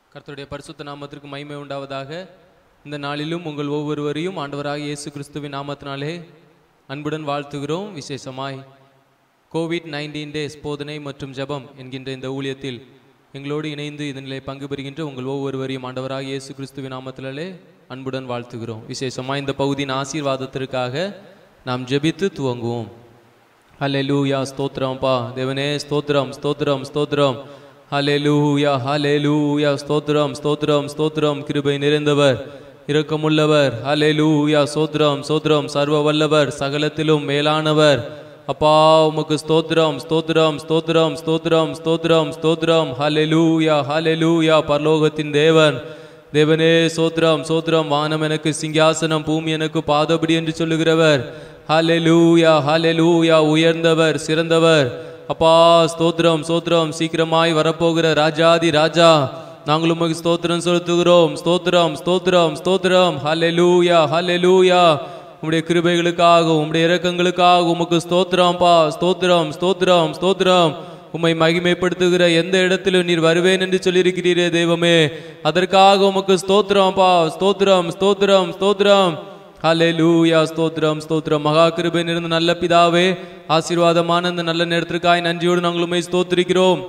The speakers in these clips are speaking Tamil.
கர்த்தருடைய பரிசுத்த நாமத்திற்கு மகிமை உண்டாவதாக இந்த நாளிலும் உங்கள் ஒவ்வொருவரையும் ஆண்டவராக இயேசு கிறிஸ்துவின் நாமத்தினாலே அன்புடன் வாழ்த்துகிறோம் விசேஷமாய் கோவிட் நைன்டீன் டேஸ் போதனை மற்றும் ஜெபம் என்கின்ற இந்த ஊழியத்தில் எங்களோடு இணைந்து இதனிலே பங்கு பெறுகின்ற உங்கள் ஒவ்வொருவரையும் ஆண்டவராக இயேசு கிறிஸ்துவின் நாமத்தினாலே அன்புடன் வாழ்த்துகிறோம் விசேஷமாய் இந்த பகுதியின் ஆசீர்வாதத்திற்காக நாம் ஜெபித்து துவங்குவோம் ஹalleluya ஸ்தோத்திரம்ப்பா தேவனே ஸ்தோத்திரம் ஸ்தோத்திரம் ஸ்தோத்திரம் ஹalleluya ஹalleluya ஸ்தோத்திரம் ஸ்தோத்திரம் ஸ்தோத்திரம் கிருபை நிறைந்தவர் இரக்கமுள்ளவர் ஹalleluya ஸ்தோத்திரம் ஸ்தோத்திரம் சர்வ வல்லவர் சகலத்திலும் மேலானவர் அப்பா உமக்கு ஸ்தோத்திரம் ஸ்தோத்திரம் ஸ்தோத்திரம் ஸ்தோத்திரம் ஸ்தோத்திரம் ஸ்தோத்திரம் ஹalleluya ஹalleluya பரலோகத்தின் தேவன் தேவனே சோத்திரம் சோத்திரம் வானம் எனக்கு சிங்காசனம் பூமி எனக்கு பாதபடி என்று சொல்லுகிறவர் ஹalleluya ஹalleluya உயர்ந்தவர் சிறந்தவர் அப்பா ஸ்தோத்திரம் ஸ்தோத்திரம் சீக்கிரமாய் வரப்போகிற ராஜாதி ராஜா நாங்கள் உமக்கு ஸ்தோத்திரம் செலுத்துகிறோம் ஸ்தோத்திரம் ஸ்தோத்திரம் ஸ்தோத்திரம் ஹalleluya ஹalleluya உம்முடைய கிருபைகளுக்காக உம்முடைய இரக்கங்களுக்காக உமக்கு ஸ்தோத்திரம்ப்பா ஸ்தோத்திரம் ஸ்தோத்திரம் ஸ்தோத்திரம் உம்மை மகிமைப்படுத்துகிற எந்த இடத்திலும் நீர் வருவேன் என்று சொல்லியிருக்கிறீரே தெய்வமே அதற்காக உமக்கு ஸ்தோத்திரம்ப்பா ஸ்தோத்திரம் ஸ்தோத்திரம் ஸ்தோத்திரம் ஹalleluya ஸ்தோத்திரம் ஸ்தோத்திரம் மகா கிருபை நிறைந்த நல்ல பிதாவே ஆசீர்வாதமான இந்த நல்ல நேரத்திற்காய் நன்றியோடு நாங்கள் உம்மை ஸ்தோத்திரிக்கிறோம்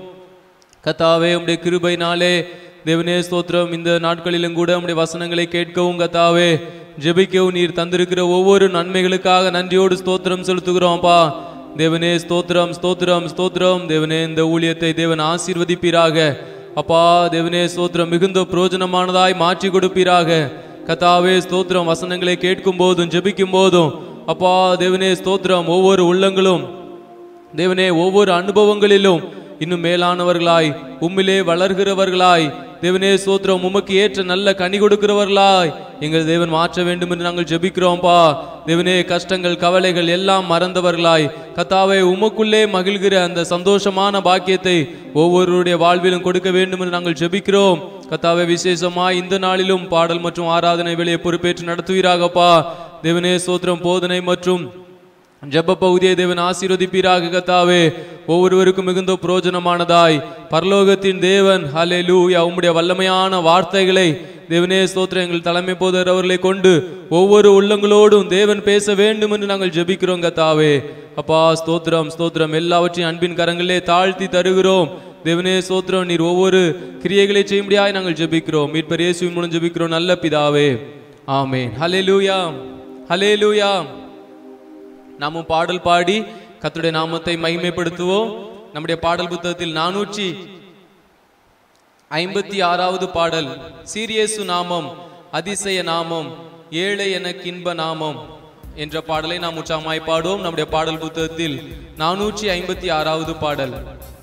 கத்தாவே உம்முடைய கிருபைனாலே தேவனே ஸ்தோத்திரம் இந்த நாட்களிலும் கூட உம்முடைய வசனங்களை கேட்கவும் கத்தாவே ஜெபிக்கவும் நீர் தந்திருக்கிற ஒவ்வொரு நன்மைகளுக்காக நன்றியோடு ஸ்தோத்திரம் செலுத்துகிறோம்ப்பா தேவனே ஸ்தோத்திரம் ஸ்தோத்திரம் ஸ்தோத்திரம் தேவனே இந்த ஊழியத்தை தேவன் ஆசீர்வதிப்பீராக அப்பா தேவனே ஸ்தோத்திரம் மிகுந்த பிரயோஜனமானதாய் மாற்றி கொடுப்பீராக கத்தாவே ஸ்தோத்திரம் வசனங்களை கேட்கும் போதும் ஜெபிக்கும் போதும் அப்பா தேவனே ஸ்தோத்திரம் ஒவ்வொரு உள்ளங்களும் தேவனே ஒவ்வொரு அனுபவங்களிலும் இன்னும் மேலானவர்களாய் உம்மிலே வளர்கிறவர்களாய் தேவனே சோத்திரம் உமக்கு ஏற்ற நல்ல கனி கொடுக்கிறவர்களாய் எங்கள் தேவன் மாற்ற வேண்டும் என்று நாங்கள் ஜெபிக்கிறோம்ப்பா தேவனே கஷ்டங்கள் கவலைகள் எல்லாம் மறந்தவர்களாய் கத்தாவை உமக்குள்ளே மகிழ்கிற அந்த சந்தோஷமான பாக்கியத்தை ஒவ்வொருவருடைய வாழ்விலும் கொடுக்க வேண்டும் என்று நாங்கள் ஜெபிக்கிறோம் கத்தாவை விசேஷமாய் இந்த நாளிலும் பாடல் மற்றும் ஆராதனை வேலையை பொறுப்பேற்று நடத்துவீராகப்பா தேவனே சோத்திரம் போதனை மற்றும் ஜெப பகுதியை தேவன் ஆசீர்வதிப்பீராக கத்தாவே ஒவ்வொருவருக்கும் மிகுந்த பிரயோஜனமானதாய் பரலோகத்தின் தேவன் ஹலே லூயா உம்முடைய வல்லமையான வார்த்தைகளை தேவனே ஸ்தோத்திரம் எங்கள் தலைமை போதர் அவர்களை கொண்டு ஒவ்வொரு உள்ளங்களோடும் தேவன் பேச வேண்டும் என்று நாங்கள் ஜெபிக்கிறோம் கத்தாவே அப்பா ஸ்தோத்திரம் ஸ்தோத்திரம் எல்லாவற்றையும் அன்பின் கரங்களிலே தாழ்த்தி தருகிறோம் தேவனே ஸ்தோத்திரம் நீர் ஒவ்வொரு கிரியைகளை செய்யும்படியாய் நாங்கள் ஜெபிக்கிறோம் மீட்பர் இயேசுவின் மூலம் ஜெபிக்கிறோம் நல்ல பிதாவே ஆமென் ஹலே லூயா ஹலே லூயா நாமும் பாடல் பாடி கர்த்தருடைய நாமத்தை மகிமைப்படுத்துவோம் நம்முடைய பாடல் புத்தகத்தில் நானூற்றி ஐம்பத்தி ஆறாவது பாடல் சீரியசு நாமம் அதிசய நாமம் ஏழை எனக்கு இன்ப நாமம் என்ற பாடலை நாம் உற்சாகமாய் பாடுவோம் நம்முடைய பாடல் புத்தகத்தில் நானூற்றி ஐம்பத்தி ஆறாவது பாடல்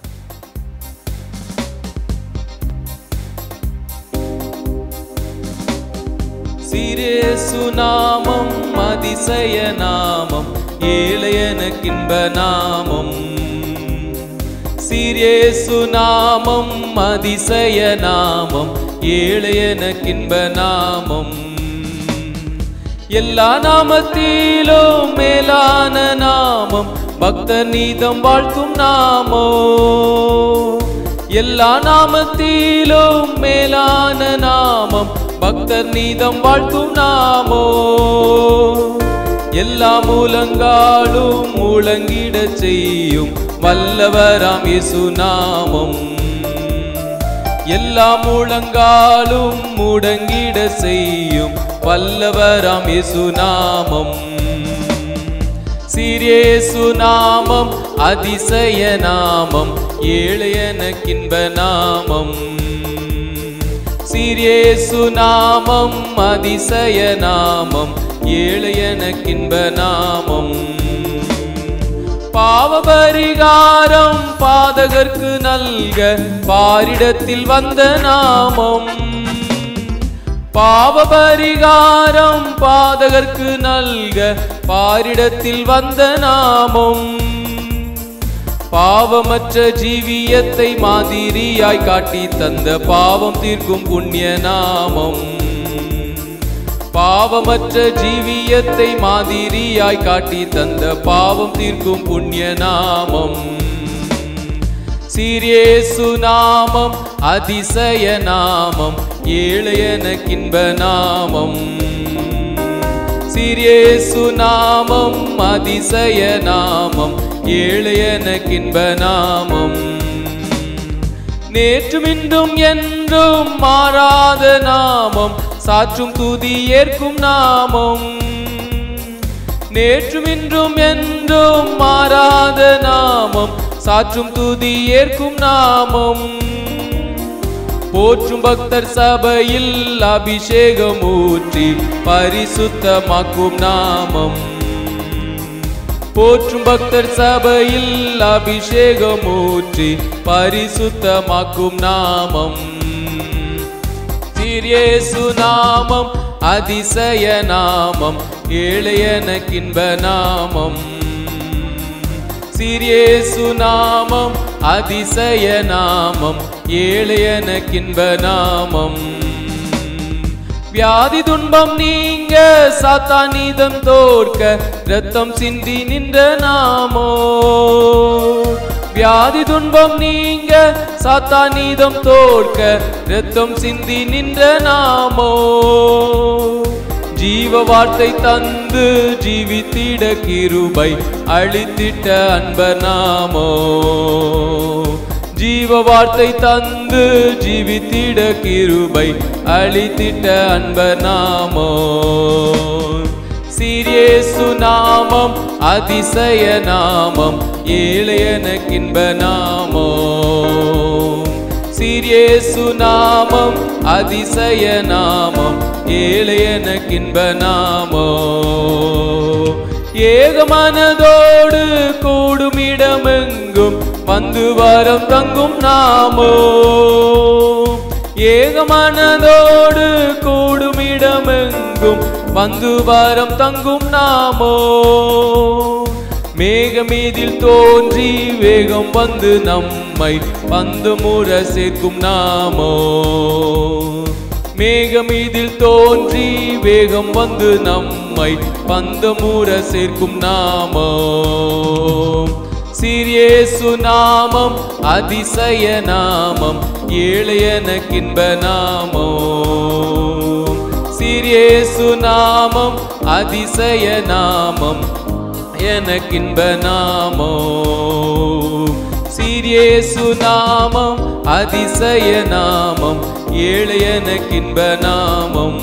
சீரேசு நாமம் அதிசய நாமம் ஏழையனக்கின்ப நாமம் சீரேசு நாமம் அதிசய நாமம் ஏழையனக்கின்ப நாமம் எல்லா நாமத்திலும் மேலான நாமம் பக்த நீதம் வாழ்த்தும் நாமோ எல்லா நாமத்திலும் மேலான நாமம் பக்தர் நீதம் வாழ்த்தும் நாமோ எல்லா மூலங்காலும் முழங்கிடச் செய்யும் வல்லவராம் இயேசு நாமம் எல்லா முழங்காலும் முடங்கிட செய்யும் வல்லவராம் இயேசு நாமம் சீரேசு நாமம் அதிசய நாமம் ஏழையனக்கின்ப நாமம் சீரேசு நாமம் அதிசய நாமம் ஏழையனக்கின்ப நாமம் பாவபரிகாரம் பாதகர்க்கு நல்க பாரிடத்தில் வந்த நாமம் பாவபரிகாரம் பாதகர்க்கு நல்க பாரிடத்தில் வந்த நாமம் பாவமற்ற ஜீவியத்தை மாதிரியாய் காட்டி தந்த பாவம் தீர்க்கும் புண்ணிய நாமம் பாவமற்ற ஜீவியத்தை மாதிரியாய் காட்டி தந்த பாவம் தீர்க்கும் புண்ணிய நாமம் சீரியேசு நாமம் அதிசய நாமம் ஏழையனக்கின்ப நாமம் சீரியேசு நாமம் அதிசய நாமம் ஏழையனக்கின்ப நாமம் நேற்றும் இன்றும் என்றும் மாறாத நாமம் சாற்றும் துதி ஏற்கும் நாமம் நேற்றும் இன்றும் என்றும் மாறாத நாமம் சாற்றும் துதி ஏற்கும் நாமம் போற்றும் பக்தர் சபையில் அபிஷேகம் ஊற்றி பரிசுத்தமாக்கும் நாமம் போற்றும் பக்தர் சபையில் அபிஷேகம் ஊற்றி பரிசுத்தமாக்கும் நாமம் சீரியேசு நாமம் அதிசய நாமம் ஏழையனக்கின்ப நாமம் சீரியேசு நாமம் அதிசய நாமம் ஏழையனக்கின்ப நாமம் வியாதி துன்பம் நீங்க சாத்தானிதம் தோற்க ரத்தம் சிந்தி நின்ற நாமோ வியாதி துன்பம் நீங்க சாத்தானிதம் தோற்க ரத்தம் சிந்தி நின்ற நாமோ ஜீவ வார்த்தை தந்து ஜீவித்திட கிருபை அழித்திட்ட அன்ப நாமோ ஜீவ வார்த்தை தந்து ஜீவித்திட கிருபை அழித்திட்ட அன்ப நாமோ சீரியேசு நாமம் அதிசய நாமம் ஏழையனக்கின்ப நாமோ சீரியேசு நாமம் அதிசய நாமம் ஏழையனக்கின்ப நாமோ ஏகமனதோடு கூடுமிடமெங்கும் வந்து வாரம் தங்கும் நாமோ ஏகமனதோடு கூடுமிடமெங்கும் வந்து வாரம் தங்கும் நாமோ மேகமீதில் தோன்றி வேகம் வந்து நம்மை வந்து முற சேர்க்கும் நாமோ மேகமீதில் தோன்றி வேகம் வந்து நம்மை பந்த மூற சேர்க்கும் நாமோ சீரியேசு நாமம் அதிசய நாமம் ஏழையனக்கின்ப நாமோ சீரியேசு நாமம் அதிசய நாமம் எனக்கின்ப நாமோ சீரியேசு நாமம் அதிசய நாமம் ஏழையனக்கின்ப நாமம்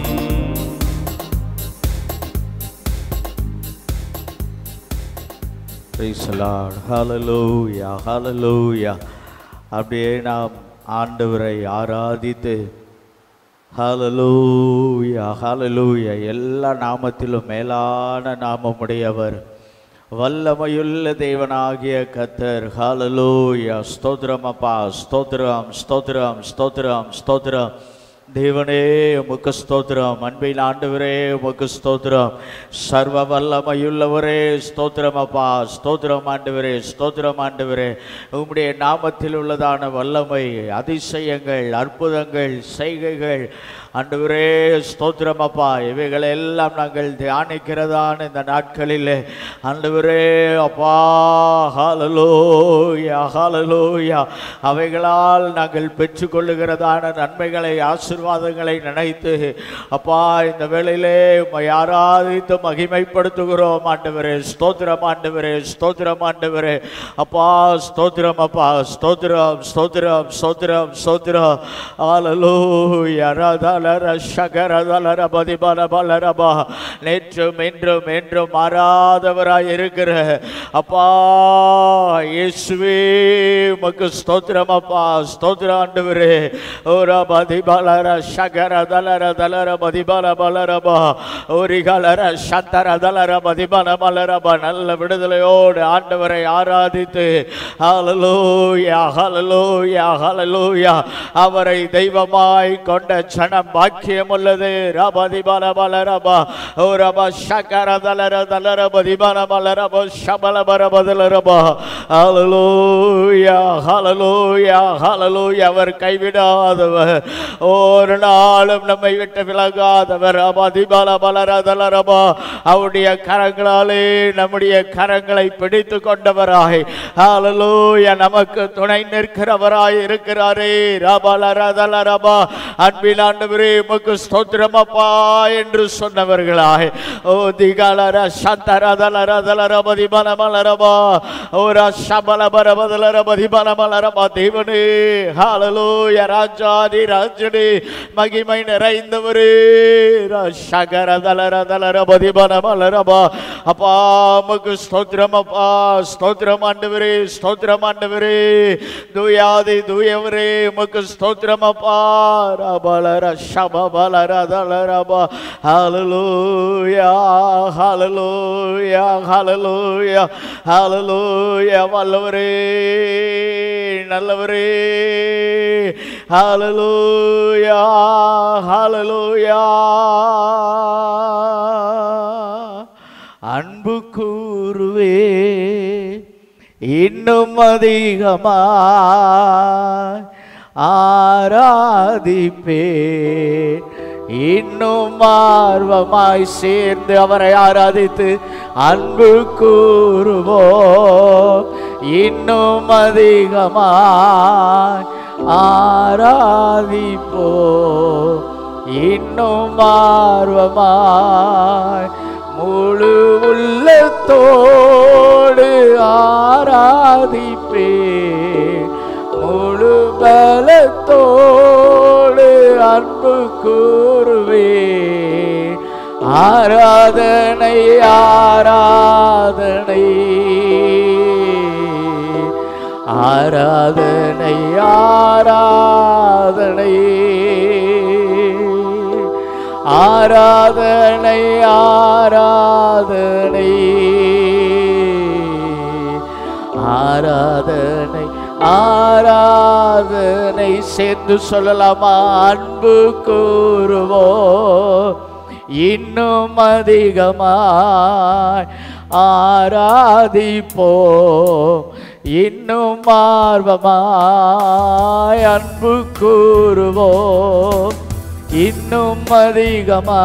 Praise the Lord. Hallelujah. Hallelujah. அப்படியே நாம் ஆண்டவரை ஆராதித்து ஹalleluya ஹalleluya எல்லா நாமத்திலும் மேலான நாமமுடையவர் வல்லமையுள்ள தேவனாகிய கத்தர் ஹalleluya ஸ்தோத்திரம் அப்பா ஸ்தோத்திரம் ஸ்தோத்திரம் ஸ்தோத்திரம் ஸ்தோத்திரம் தேவனே உமக்கு ஸ்தோத்திரம் அன்பின் ஆண்டவரே உமக்கு ஸ்தோத்திரம் சர்வ வல்லமையுள்ளவரே ஸ்தோத்திரம் அப்பா ஸ்தோத்திரம் ஆண்டவரே ஸ்தோத்திரம் ஆண்டவரே உம்முடைய நாமத்தில் உள்ளதான வல்லமை அதிசயங்கள் அற்புதங்கள் செய்கைகள் ஆண்டவரே ஸ்தோத்திரம் அப்பா இவைகளை எல்லாம் நாங்கள் தியானிக்கிறதான இந்த நாட்களில் ஆண்டவரே அப்பா ஹalleluya ஹalleluya அவைகளால் நாங்கள் பெற்றுக்கொள்ளுகிறதான நன்மைகளை ஆசீர்வாதங்களை நினைத்து அப்பா இந்த வேளையிலே உம்மை ஆராதித்து மகிமைப்படுத்துகிறோம் ஆண்டவரே ஸ்தோத்திரம் ஆண்டவரே ஸ்தோத்திரம் ஆண்டவரே அப்பா ஸ்தோத்திரம் அப்பா ஸ்தோத்திரம் ஸ்தோத்திரம் ஸ்தோத்திரம் ஸ்தோத்திரம் ஹalleluya ரதலர ஷகரதலர பதிபல பலரபா நேற்றும் இன்றும் என்றும் மாறாதவராய் இருக்கிற அப்பா இயேசுவே உமக்கு ஸ்தோத்திரம் அப்பா ஸ்தோத்திரம் ஆண்டவரே ஓரா பதிபலர ஷகர தலர தலர பதிபல பலரபா ஓரிகலர சந்தர தலர பதிபல மலரபா நல்ல விடுதலையோடு ஆண்டவரை ஆராதித்து ஹalleluya ஹalleluya ஹalleluya அவரை தெய்வமாய் கொண்ட சனம் பாக்கியம் உள்ளது ரபதி பல பல ரபா ஓ ரபா சகர தலர தலர பதி பல பல ரபா சபல பர பதல ரபா ஹalleluya ஹalleluya ஹalleluya அவர் கைவிடாதவர் ஓ ஒரு நாளும் நம்மை விட்டு விலகாதவர் அதிபல பலரதலரபா அவருடைய கரங்களாலே நம்முடைய கரங்களை பிடித்து கொண்டவராய் ஹalleluya நமக்கு துணை நிற்கிறவராய் இருக்கிறாரே ரபலரதலரபா அன்பின் ஆண்டவரே உமக்கு ஸ்தோத்திரமப்பா என்று சொன்னவர்களாய் ஓ திகலர சந்தரதலரதலரபதி மனமலரபா ஓ ரஷபலபரபதலரபதி மனமலரபா தேவனே ஹalleluya ராஜாதி ராஜனே மகிமை நிறைந்தவரே ரஷகரதலரதலரபதி மனமலரபா அப்பா உமக்கு ஸ்தோத்திரம் அப்பா ஸ்தோத்திரம் ஆண்டவரே ஸ்தோத்திரம் ஆண்டவரே தூயாதி தூயவரே உமக்கு ஸ்தோத்திரம் அப்பா ரபலர ஷபலர தலரபா ஹalleluya ஹalleluya ஹalleluya ஹalleluya வல்லவரே நல்லவரே ஹalleluya ஹalleluya அன்பு கூறுவே இன்னும் அதிகமாய் ஆராதிப்பேன் இன்னும் ஆர்வமாய் சேர்ந்து அவரை ஆராதித்து அன்பு கூறுவோம் இன்னும் அதிகமாய் ஆராதிப்போம் இன்னும் ஆர்வமாய் முழு உள்ளத்தோடு ஆராதிப்பேன் முழு பலத்தோடு அன்பு கூறுவே ஆராதனை ஆராதனை ஆராதனை ஆராதனை ஆராதனை ஆராதனை ஆராதனை ஆராதனை சேர்ந்து சொல்லலாமா அன்பு கூறுவோ இன்னும் அதிகமாய் ஆராதிப்போ இன்னும் ஆர்வமாய் அன்பு கூறுவோம் இன்னும் அதிகமா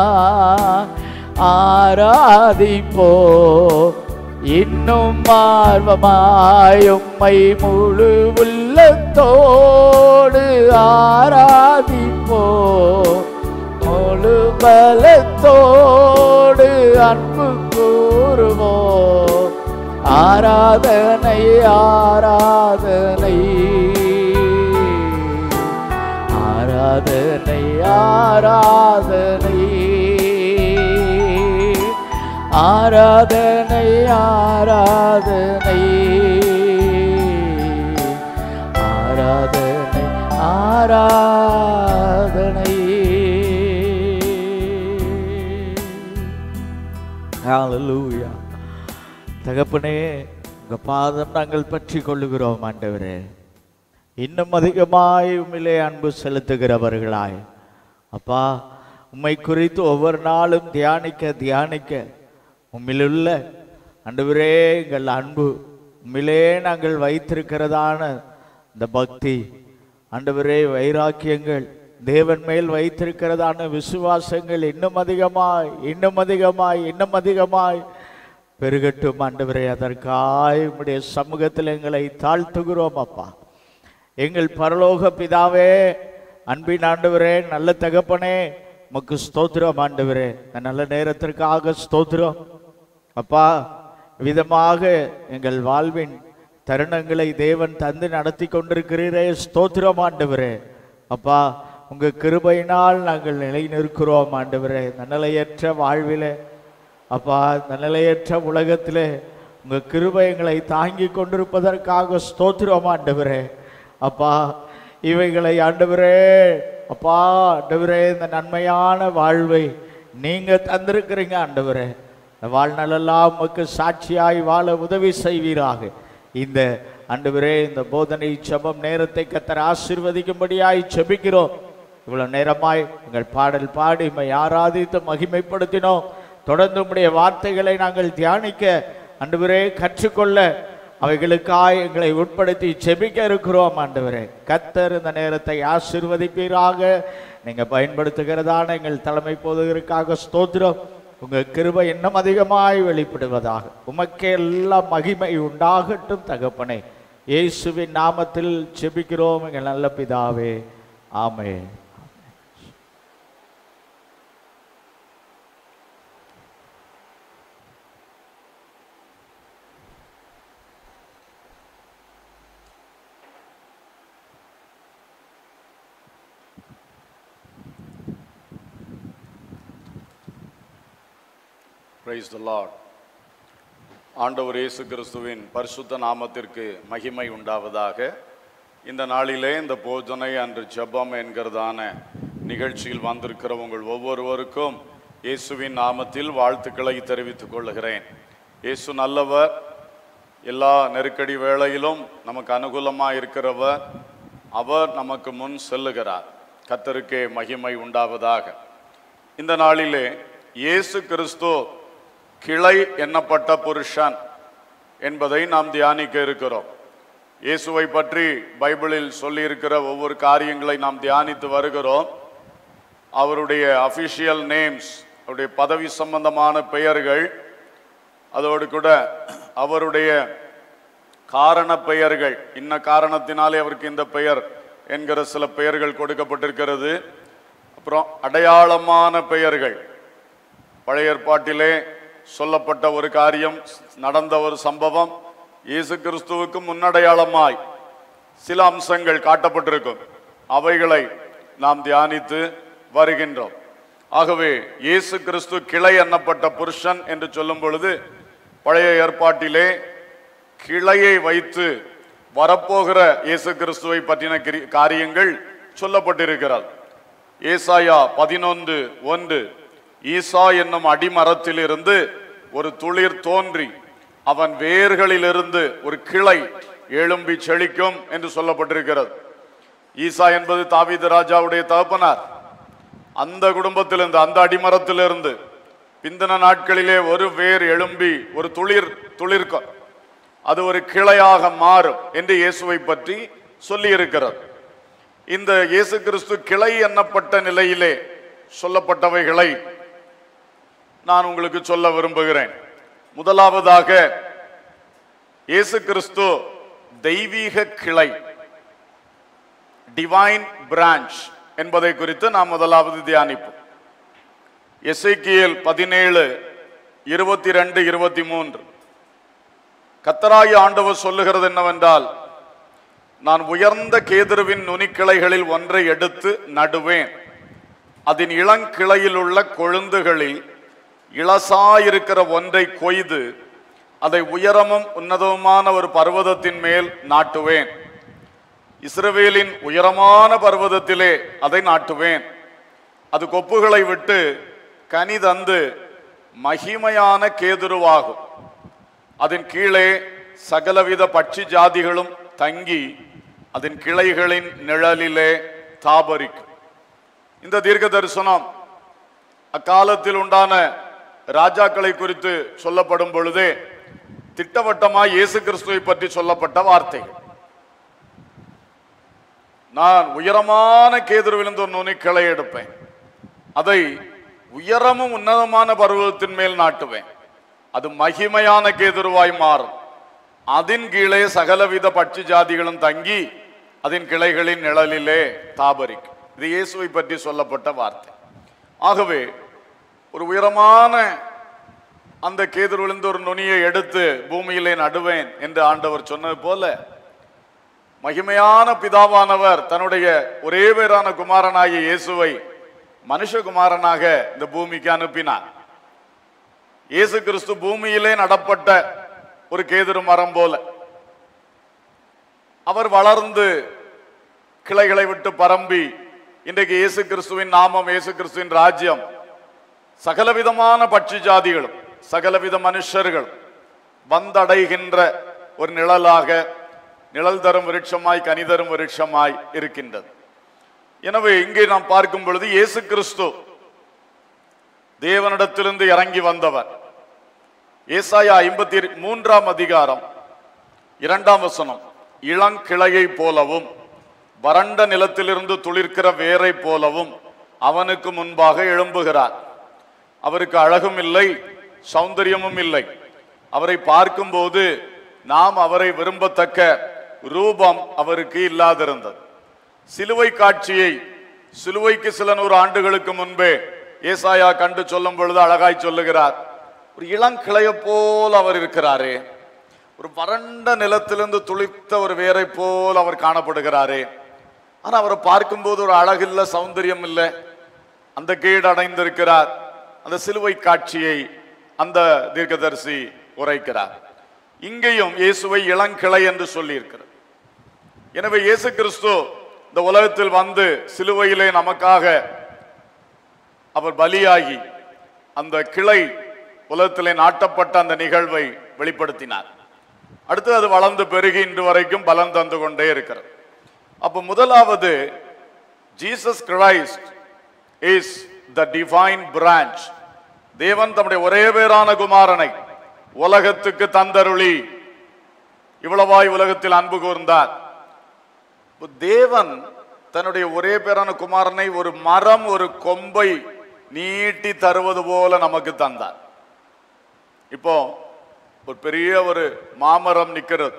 ஆராதிப்போ இன்னும் ஆர்வமாய் உம்மை முழு உள்ளத்தோடு ஆராதிப்போ முழு பலத்தோடு அன்பு கூறுவோ ஆராதனை ஆராதனை ஆராதனை ஆராதனை ஆராதனை ஆராதனை ஆராதனை ஆராதனை ஹalleluya தகப்பனே உங்க பாதம் நாங்கள் பற்றி கொள்ளுகிறோம் ஆண்டவரே இன்னும் அதிகமாய் உம்மிலே அன்பு செலுத்துகிறவர்களாய் அப்பா உம்மை குறித்து ஒவ்வொரு நாளும் தியானிக்க தியானிக்க உம்மிலுள்ள ஆண்டவரே எங்கள் அன்பு உம்மிலே நாங்கள் வைத்திருக்கிறதான இந்த பக்தி ஆண்டவரே வைராக்கியங்கள் தேவன் மேல் வைத்திருக்கிறதான விசுவாசங்கள் இன்னும் அதிகமாய் இன்னும் அதிகமாய் இன்னும் அதிகமாய் பெருகட்டும் ஆண்டவரே அதற்காய் உம்முடைய சமூகத்தில் எங்களை தாழ்த்துகிறோம் அப்பா எங்கள் பரலோக பிதாவே அன்பின் ஆண்டவரே நல்ல தகப்பனே உமக்கு ஸ்தோத்திரம் ஆண்டவரே இந்த நல்ல நேரத்திற்காக ஸ்தோத்திரம் அப்பா விதமாக எங்கள் வாழ்வின் தருணங்களை தேவன் தந்து நடத்தி கொண்டிருக்கிறீரே ஸ்தோத்திரம் ஆண்டவரே அப்பா உங்க கிருபையினால் நாங்கள் நிலை நிற்கிறோம் ஆண்டவரே இந்த நிலையற்ற வாழ்விலே அப்பா இந்த நிலையற்ற உலகத்திலே உங்க கிருபை எங்களை தாங்கி கொண்டிருப்பதற்காக ஸ்தோத்திரம் ஆண்டவரே அப்பா இவைகளை ஆண்டவரே அப்பா ஆண்டவரே இந்த நன்மையான வாழ்வை நீங்க தந்திருக்கிறீங்க ஆண்டவரே இந்த வாழ்நாளெல்லாம் உமக்கு சாட்சியாய் வாழ உதவி செய்வீராக இந்த ஆண்டவரே இந்த போதனை ஜெபம் நேரத்தை கத்தர் ஆசீர்வதிக்கும்படியாய் செபிக்கிறோம் இவ்வளவு நேரமாய் எங்கள் பாடல் பாடி உம்மை ஆராதித்து மகிமைப்படுத்தினோம் தொடர்ந்து உம்முடைய வார்த்தைகளை நாங்கள் தியானிக்க ஆண்டவரே கற்றுக்கொள்ள அவைகளுக்காய் எங்களை உட்படுத்தி செபிக்க இருக்கிறோம் ஆண்டவரே கத்தர் இந்த நேரத்தை ஆசீர்வதிப்பீராக நீங்க பயன்படுத்துகிறதான எங்கள் தலைமை போதகருக்காக ஸ்தோத்திரம் உங்க கிருபை இன்னும் அதிகமாய் வெளிப்படுவதாக உமக்கே எல்லாம் மகிமை உண்டாகட்டும் தகப்பனே இயேசுவின் நாமத்தில் செபிக்கிறோம் எங்கள் நல்ல பிதாவே ஆமென் பிரைஸ் த லார்ட் ஆண்டவர் இயேசு கிறிஸ்துவின் பரிசுத்த நாமத்திற்கு மகிமை உண்டாவதாக இந்த நாளிலே இந்த போஜனை அன்று ஜெபம் என்கிறதான நிகழ்ச்சியில் வந்திருக்கிற உங்கள் ஒவ்வொருவருக்கும் இயேசுவின் நாமத்தில் வாழ்த்துக்களை தெரிவித்துக் கொள்கிறேன் இயேசு நல்லவர் எல்லா நெருக்கடி வேளையிலும் நமக்கு அனுகூலமாக இருக்கிறவர் அவர் நமக்கு முன் செல்லுகிறார் கத்தருக்கே மகிமை உண்டாவதாக இந்த நாளிலே இயேசு கிறிஸ்து கிளை எண்ணப்பட்ட புருஷன் என்பதை நாம் தியானிக்க இருக்கிறோம் இயேசுவை பற்றி பைபிளில் சொல்லியிருக்கிற ஒவ்வொரு காரியங்களை நாம் தியானித்து வருகிறோம் அவருடைய அபிஷியல் நேம்ஸ் அவருடைய பதவி சம்பந்தமான பெயர்கள் அதோடு கூட அவருடைய காரண பெயர்கள் இன்ன காரணத்தினாலே அவருக்கு இந்த பெயர் என்கிற சில பெயர்கள் கொடுக்கப்பட்டிருக்கிறது அப்புறம் அடையாளமான பெயர்கள் பழைய ஏற்பாட்டிலே சொல்லப்பட்ட ஒரு காரியம் நடந்த ஒரு சம்பவம் இயேசு கிறிஸ்துவுக்கு முன்னடையாளமாய் சில அம்சங்கள் காட்டப்பட்டிருக்கும் அவைகளை நாம் தியானித்து வருகின்றோம் ஆகவே இயேசு கிறிஸ்து கிளை எண்ணப்பட்ட புருஷன் என்று சொல்லும் பொழுது பழைய ஏற்பாட்டிலே கிளையை வைத்து வரப்போகிற இயேசு கிறிஸ்துவை பற்றின கிரி- காரியங்கள் சொல்லப்பட்டிருக்கிறது ஏசாயா பதினொன்று ஒன்று ஈசா என்னும் அடிமரத்திலிருந்து ஒரு துளிர் தோன்றி அவன் வேர்களிலிருந்து ஒரு கிளை எழும்பி செழிக்கும் என்று சொல்லப்பட்டிருக்கிறது ஈசா என்பது தாவீது ராஜாவுடைய தகப்பனார் அந்த குடும்பத்திலிருந்து அந்த அடிமரத்திலிருந்து பிந்தின நாட்களிலே ஒரு வேர் எழும்பி ஒரு துளிர் துளிர்க்கும் அது ஒரு கிளையாக மாறும் என்று இயேசுவை பற்றி சொல்லி இருக்கிறது இந்த இயேசு கிறிஸ்து கிளை எண்ணப்பட்ட நிலையிலே சொல்லப்பட்டவைகளை நான் உங்களுக்கு சொல்ல விரும்புகிறேன் முதலாவதாக இயேசு கிறிஸ்து தெய்வீக கிளை டிவைன் பிரான்ச் என்பதை குறித்து நாம் முதலாவது தியானிப்போம் எசேக்கியேல் பதினேழு இருபத்தி ரெண்டு இருபத்தி மூன்று கத்தராகி ஆண்டவர் சொல்லுகிறது என்னவென்றால் நான் உயர்ந்த கேதுருவின் நுனிக்கிளைகளில் ஒன்றை எடுத்து நடுவேன் அதன் இளங்கிளையில் உள்ள கொழுந்துகளில் இளசாயிருக்கிற ஒன்றை கொய்து அதை உயரமும் உன்னதமுமான ஒரு பர்வதத்தின் மேல் நாட்டுவேன் இஸ்ரவேலின் உயரமான பர்வதத்திலே அதை நாட்டுவேன் அது கொப்புகளை விட்டு கனி தந்து மகிமையான கேதுருவாகும் அதன் கீழே சகலவித பட்சி ஜாதிகளும் தங்கி அதன் கிளைகளின் நிழலிலே தாபரிக்கும் இந்த தீர்க்க தரிசனம் அக்காலத்தில் உண்டான ராஜாக்களை குறித்து சொல்லப்படும் பொழுதே திட்டவட்டமாய் இயேசு கிறிஸ்துவை பற்றி சொல்லப்பட்ட வார்த்தைகள் நான் உயரமான கேதுருவிலிருந்து ஒரு நுனி கிளை எடுப்பேன் அதை உயரமும் உன்னதமான பருவத்தின் மேல் நாட்டுவேன் அது மகிமையான கேதுருவாய் மாறும் அதன் கீழே சகலவித பட்சி ஜாதிகளும் தங்கி அதன் கிளைகளின் நிழலிலே தாபரிக்கும் இது இயேசுவை பற்றி சொல்லப்பட்ட வார்த்தை ஆகவே ஒரு உயரமான அந்த கேதுருவிலிருந்து ஒரு நுனியை எடுத்து பூமியிலே நடுவேன் என்று ஆண்டவர் சொன்னது போல மகிமையான பிதாவானவர் தன்னுடைய ஒரே பேரான குமாரனாகிய இயேசுவை மனுஷகுமாரனாக இந்த பூமிக்கு அனுப்பினார் இயேசு கிறிஸ்து பூமியிலே நடப்பட்ட ஒரு கேதுரு மரம் போல அவர் வளர்ந்து கிளைகளை விட்டு பரம்பி இன்றைக்கு இயேசு கிறிஸ்துவின் நாமம் இயேசு கிறிஸ்துவின் ராஜ்யம் சகலவிதமான பட்சி ஜாதிகளும் சகலவித மனுஷர்களும் வந்தடைகின்ற ஒரு நிழலாக நிழல் தரும் விருட்சமாய் கனிதரும் விருட்சமாய் இருக்கின்றது எனவே இங்கே நாம் பார்க்கும் பொழுது இயேசு கிறிஸ்து தேவனிடத்திலிருந்து இறங்கி வந்தவர் ஏசாயா ஐம்பத்தி மூன்றாம் அதிகாரம் இரண்டாம் வசனம் இளங்கிளையை போலவும் வறண்ட நிலத்திலிருந்து துளிர்க்கிற வேரை போலவும் அவனுக்கு முன்பாக எழும்புகிறார் அவருக்கு அழகும் இல்லை சௌந்தரியமும் இல்லை அவரை பார்க்கும்போது நாம் அவரை விரும்பத்தக்க ரூபம் அவருக்கு இல்லாதிருந்தது சிலுவை காட்சியை சிலுவைக்கு சில நூறு ஆண்டுகளுக்கு முன்பே ஏசாயா கண்டு சொல்லும் பொழுது அழகாய் சொல்லுகிறார் ஒரு இளங்கிளைய போல் அவர் இருக்கிறாரே ஒரு வறண்ட நிலத்திலிருந்து துளிர்த்த ஒரு வேரை போல் அவர் காணப்படுகிறாரே ஆனா அவரை பார்க்கும்போது ஒரு அழகில்ல சௌந்தரியம் இல்லை அந்த கீடு அடைந்திருக்கிறார் அந்த சிலுவை காட்சியை அந்த தீர்க்கதரிசி உரைக்கிறார் இங்கேயும் இயேசுவை இளங்கிளை என்று சொல்லியிருக்கிறார் எனவே இயேசு கிறிஸ்து இந்த உலகத்தில் வந்து சிலுவையிலே நமக்காக அவர் பலியாகி அந்த கிளை உலகத்திலே நாட்டப்பட்ட அந்த நிகழ்வை வெளிப்படுத்தினார் அடுத்து அது வளர்ந்து பெருகி இன்று வரைக்கும் பலன் தந்து கொண்டே இருக்கிறது அப்ப முதலாவது Jesus Christ is the divine branch தேவன் தம்முடைய ஒரே பேரான குமாரனை உலகத்துக்கு தந்தருளி இவ்வளவாய் உலகத்தில் அன்பு கூர்ந்தார் இப்ப தேவன் தன்னுடைய ஒரே பேரான குமாரனை ஒரு மரம் ஒரு கொம்பை நீட்டி தருவது போல நமக்கு தந்தார் இப்போ ஒரு பெரிய ஒரு மாமரம் நிக்கிறது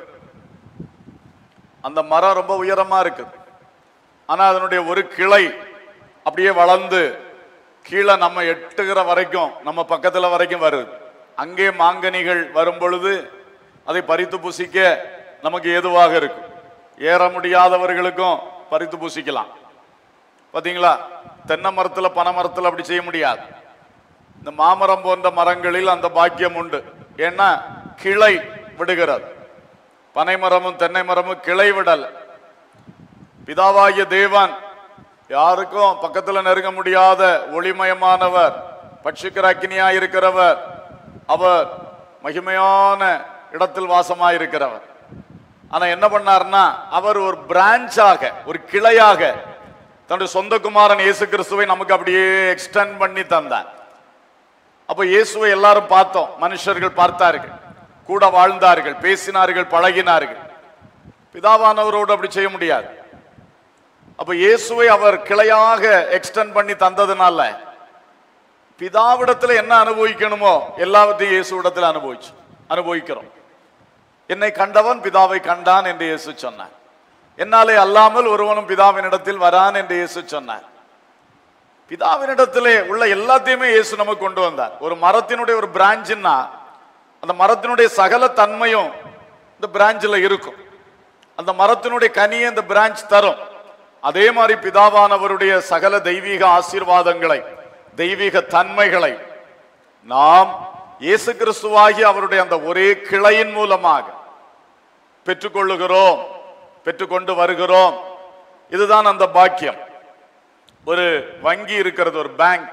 அந்த மரம் ரொம்ப உயரமா இருக்குது ஆனா அதனுடைய ஒரு கிளை அப்படியே வளர்ந்து கீழே நம்ம எட்டுகிற வரைக்கும் நம்ம பக்கத்துல வரைக்கும் வருது அங்கே மாங்கனிகள் வரும் பொழுது அதை பறித்து புசிக்க நமக்கு ஏதுவாக இருக்கும் ஏற முடியாதவர்களுக்கும் பறித்து புசிக்கலாம் பாத்தீங்களா தென்னை மரத்துல பனை மரத்துல அப்படி செய்ய முடியாது இந்த மாமரம் போன்ற மரங்களில் அந்த பாக்கியம் உண்டு ஏன்னா கிளை விடுகிறது பனை மரமும் தென்னை மரமும் கிளை விடல பிதாவாகிய தேவன் யாருக்கும் பக்கத்துல நெருங்க முடியாத ஒளிமயமானவர் பட்சிக்கிற அக்கினியா இருக்கிறவர் அவர் மகிமையான இடத்தில் வாசமாயிருக்கிறவர் ஆனா என்ன பண்ணார்னா அவர் ஒரு பிரான்ச்சாக ஒரு கிளையாக தன்னுடைய சொந்த குமாரன் இயேசு கிறிஸ்துவை நமக்கு அப்படியே எக்ஸ்டெண்ட் பண்ணி தந்தார் அப்ப இயேசுவை எல்லாரும் பார்த்தோம் மனுஷர்கள் பார்த்தார்கள் கூட வாழ்ந்தார்கள் பேசினார்கள் பழகினார்கள் பிதாவானவரோடு அப்படி செய்ய முடியாது அப்ப இயேசுவை அவர் கிளையாக எக்ஸ்டெண்ட் பண்ணி தந்ததுனால பிதாவிடத்துல என்ன அனுபவிக்கணுமோ எல்லாவற்றையும் இயேசுவிடத்தில் அனுபவிச்சு அனுபவிக்கிறோம் என்னை கண்டவன் பிதாவை கண்டான் என்று இயேசு சொன்னார் என்னாலே அல்லாமல் ஒருவனும் பிதாவினிடத்தில் வரான் என்று இயேசு சொன்னார் பிதாவினிடத்திலே உள்ள எல்லாத்தையுமே இயேசு நமக்கு கொண்டு வந்தார் ஒரு மரத்தினுடைய ஒரு பிரான்ச்னா அந்த மரத்தினுடைய சகல தன்மையும் இந்த பிரான்ச்சில் இருக்கும் அந்த மரத்தினுடைய கனியை இந்த பிரான்ச் தரும் அதே மாதிரி பிதாவானவருடைய சகல தெய்வீக ஆசீர்வாதங்களை தெய்வீக தன்மைகளை நாம் இயேசு கிறிஸ்துவாகி அவருடைய அந்த ஒரே கிளையின் மூலமாக பெற்றுக்கொள்ளுகிறோம் பெற்றுக்கொண்டு வருகிறோம் இதுதான் அந்த பாக்கியம் ஒரு வங்கி இருக்கிறது ஒரு பேங்க்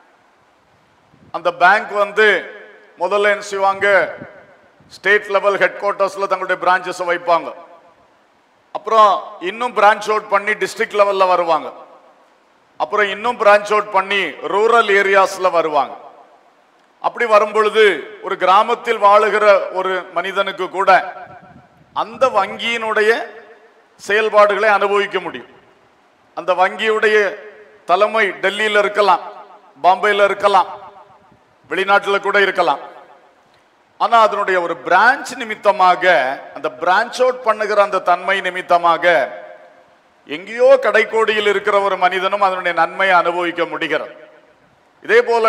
அந்த பேங்க் வந்து முதல்ல என்ன செய்வாங்க ஸ்டேட் லெவல் ஹெட் குவார்ட்டர்ஸ்ல தங்களுடைய பிரான்ச்சஸ் வைப்பாங்க அப்புறம் இன்னும் பிரான்ச் அவுட் பண்ணி டிஸ்ட்ரிக்ட் லெவல்ல வருவாங்க அப்புறம் இன்னும் பிரான்ச் அவுட் பண்ணி ரூரல் ஏரியாஸ்ல வருவாங்க அப்படி வரும் பொழுது ஒரு கிராமத்தில் வாழுகிற ஒரு மனிதனுக்கு கூட அந்த வங்கியினுடைய செயல்பாடுகளை அனுபவிக்க முடியும் அந்த வங்கியுடைய தலைமை டெல்லியில இருக்கலாம் பாம்பேல இருக்கலாம் வெளிநாட்டில் கூட இருக்கலாம் ஆனா அதனுடைய ஒரு பிரான்ச் நிமித்தமாக அந்த பிரான்ச் அவுட் பண்ணுகிற அந்த தன்மை நிமித்தமாக எங்கேயோ கடைக்கோடியில் இருக்கிற ஒரு மனிதனும் அதனுடைய நன்மையை அனுபவிக்க முடிகிறது இதே போல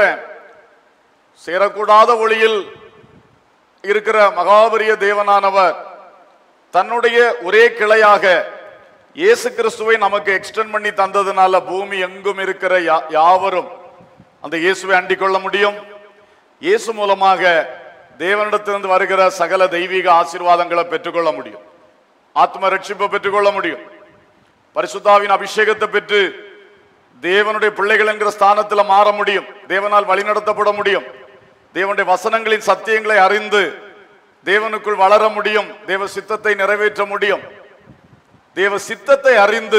சேரக்கூடாத ஒளியில் இருக்கிற மகாபரிய தேவனானவர் தன்னுடைய ஒரே கிளையாக இயேசு கிறிஸ்துவை நமக்கு எக்ஸ்டெண்ட் பண்ணி தந்ததுனால பூமி எங்கும் இருக்கிற யா- யாவரும் அந்த இயேசுவை அண்டிக் கொள்ள முடியும் இயேசு மூலமாக தேவனிடத்திலிருந்து வருகிற சகல தெய்வீக ஆசீர்வாதங்களை பெற்றுக்கொள்ள முடியும் ஆத்ம ரட்சிப்பை பெற்றுக்கொள்ள முடியும் பரிசுத்தாவின் அபிஷேகத்தை பெற்று தேவனுடைய பிள்ளைகள் என்கிற ஸ்தானத்தில் மாற முடியும் தேவனால் வழிநடத்தப்பட முடியும் தேவனுடைய வசனங்களின் சத்தியங்களை அறிந்து தேவனுக்குள் வளர முடியும் தேவ சித்தத்தை நிறைவேற்ற முடியும் தேவ சித்தத்தை அறிந்து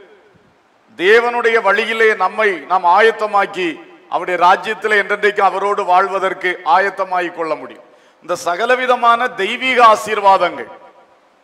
தேவனுடைய வழியிலே நம்மை நாம் ஆயத்தமாக்கி அவருடைய ராஜ்யத்திலே என்றென்றைக்கும் அவரோடு வாழ்வதற்கு ஆயத்தமாகிக் கொள்ள முடியும் இந்த சகலவிதமான தெய்வீக ஆசீர்வாதங்கள்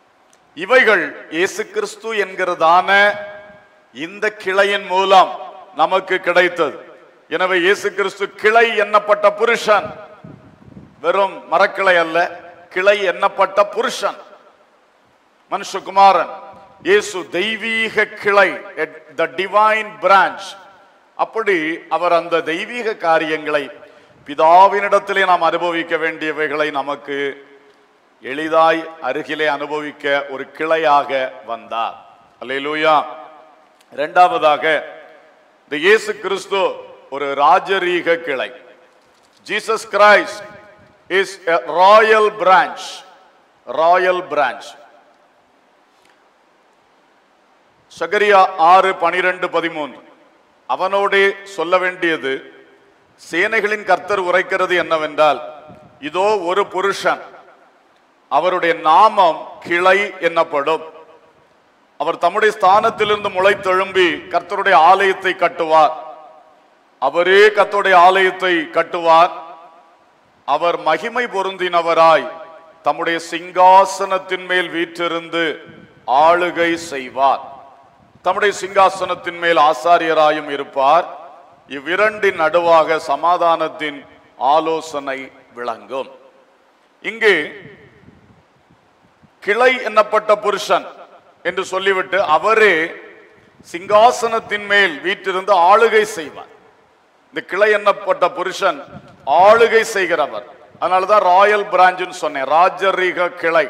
இவைகள் இயேசு கிறிஸ்து என்கிறதான இந்த கிளையின் மூலம் நமக்கு கிடைத்தது எனவே இயேசு கிறிஸ்து கிளை எண்ணப்பட்ட புருஷன் வெறும் மரக்கிளை அல்ல கிளை எண்ணப்பட்ட புருஷன் மனுஷகுமாரன் இயேசு தெய்வீக கிளை த டிவைன் பிரான்ச் அப்படி அவர் அந்த தெய்வீக காரியங்களை பிதாவினிடத்திலே நாம் அனுபவிக்க வேண்டியவைகளை நமக்கு எளிதாய் அருகிலே அனுபவிக்க ஒரு கிளையாக வந்தார் அல்லேலூயா இரண்டாவதாக இந்த இயேசு கிறிஸ்து ஒரு ராஜரீக கிளை Jesus Christ is royal branch royal branch சகரியா ஆறு பனிரெண்டு பதிமூன்று அவனோடே சொல்ல வேண்டியது சேனைகளின் கர்த்தர் உரைக்கிறது என்னவென்றால் இதோ ஒரு புருஷன் அவருடைய நாமம் கிளை என்னப்படும் அவர் தம்முடைய ஸ்தானத்திலிருந்து முளைத்தெழும்பி கர்த்தருடைய ஆலயத்தை கட்டுவார் அவரே கர்த்தருடைய ஆலயத்தை கட்டுவார் அவர் மகிமை பொருந்தினவராய் தம்முடைய சிங்காசனத்தின் மேல் வீற்றிருந்து ஆளுகை செய்வார் தம்முடைய சிங்காசனத்தின் மேல் ஆசாரியராயும் இருப்பார் இவ்விரண்டின் நடுவாக சமாதானத்தின் ஆலோசனை விளங்கும் இங்கு கிளை என்னப்பட்ட புருஷன் என்று சொல்லிவிட்டு அவரே சிங்காசனத்தின் மேல் வீற்றிருந்து ஆளுகை செய்வார் இந்த கிளை எண்ணப்பட்ட புருஷன் ஆளுகை செய்கிறவர் அதனாலதான் ராயல் பிராஞ்சுன்னு சொன்னேன் ராஜரீக கிளை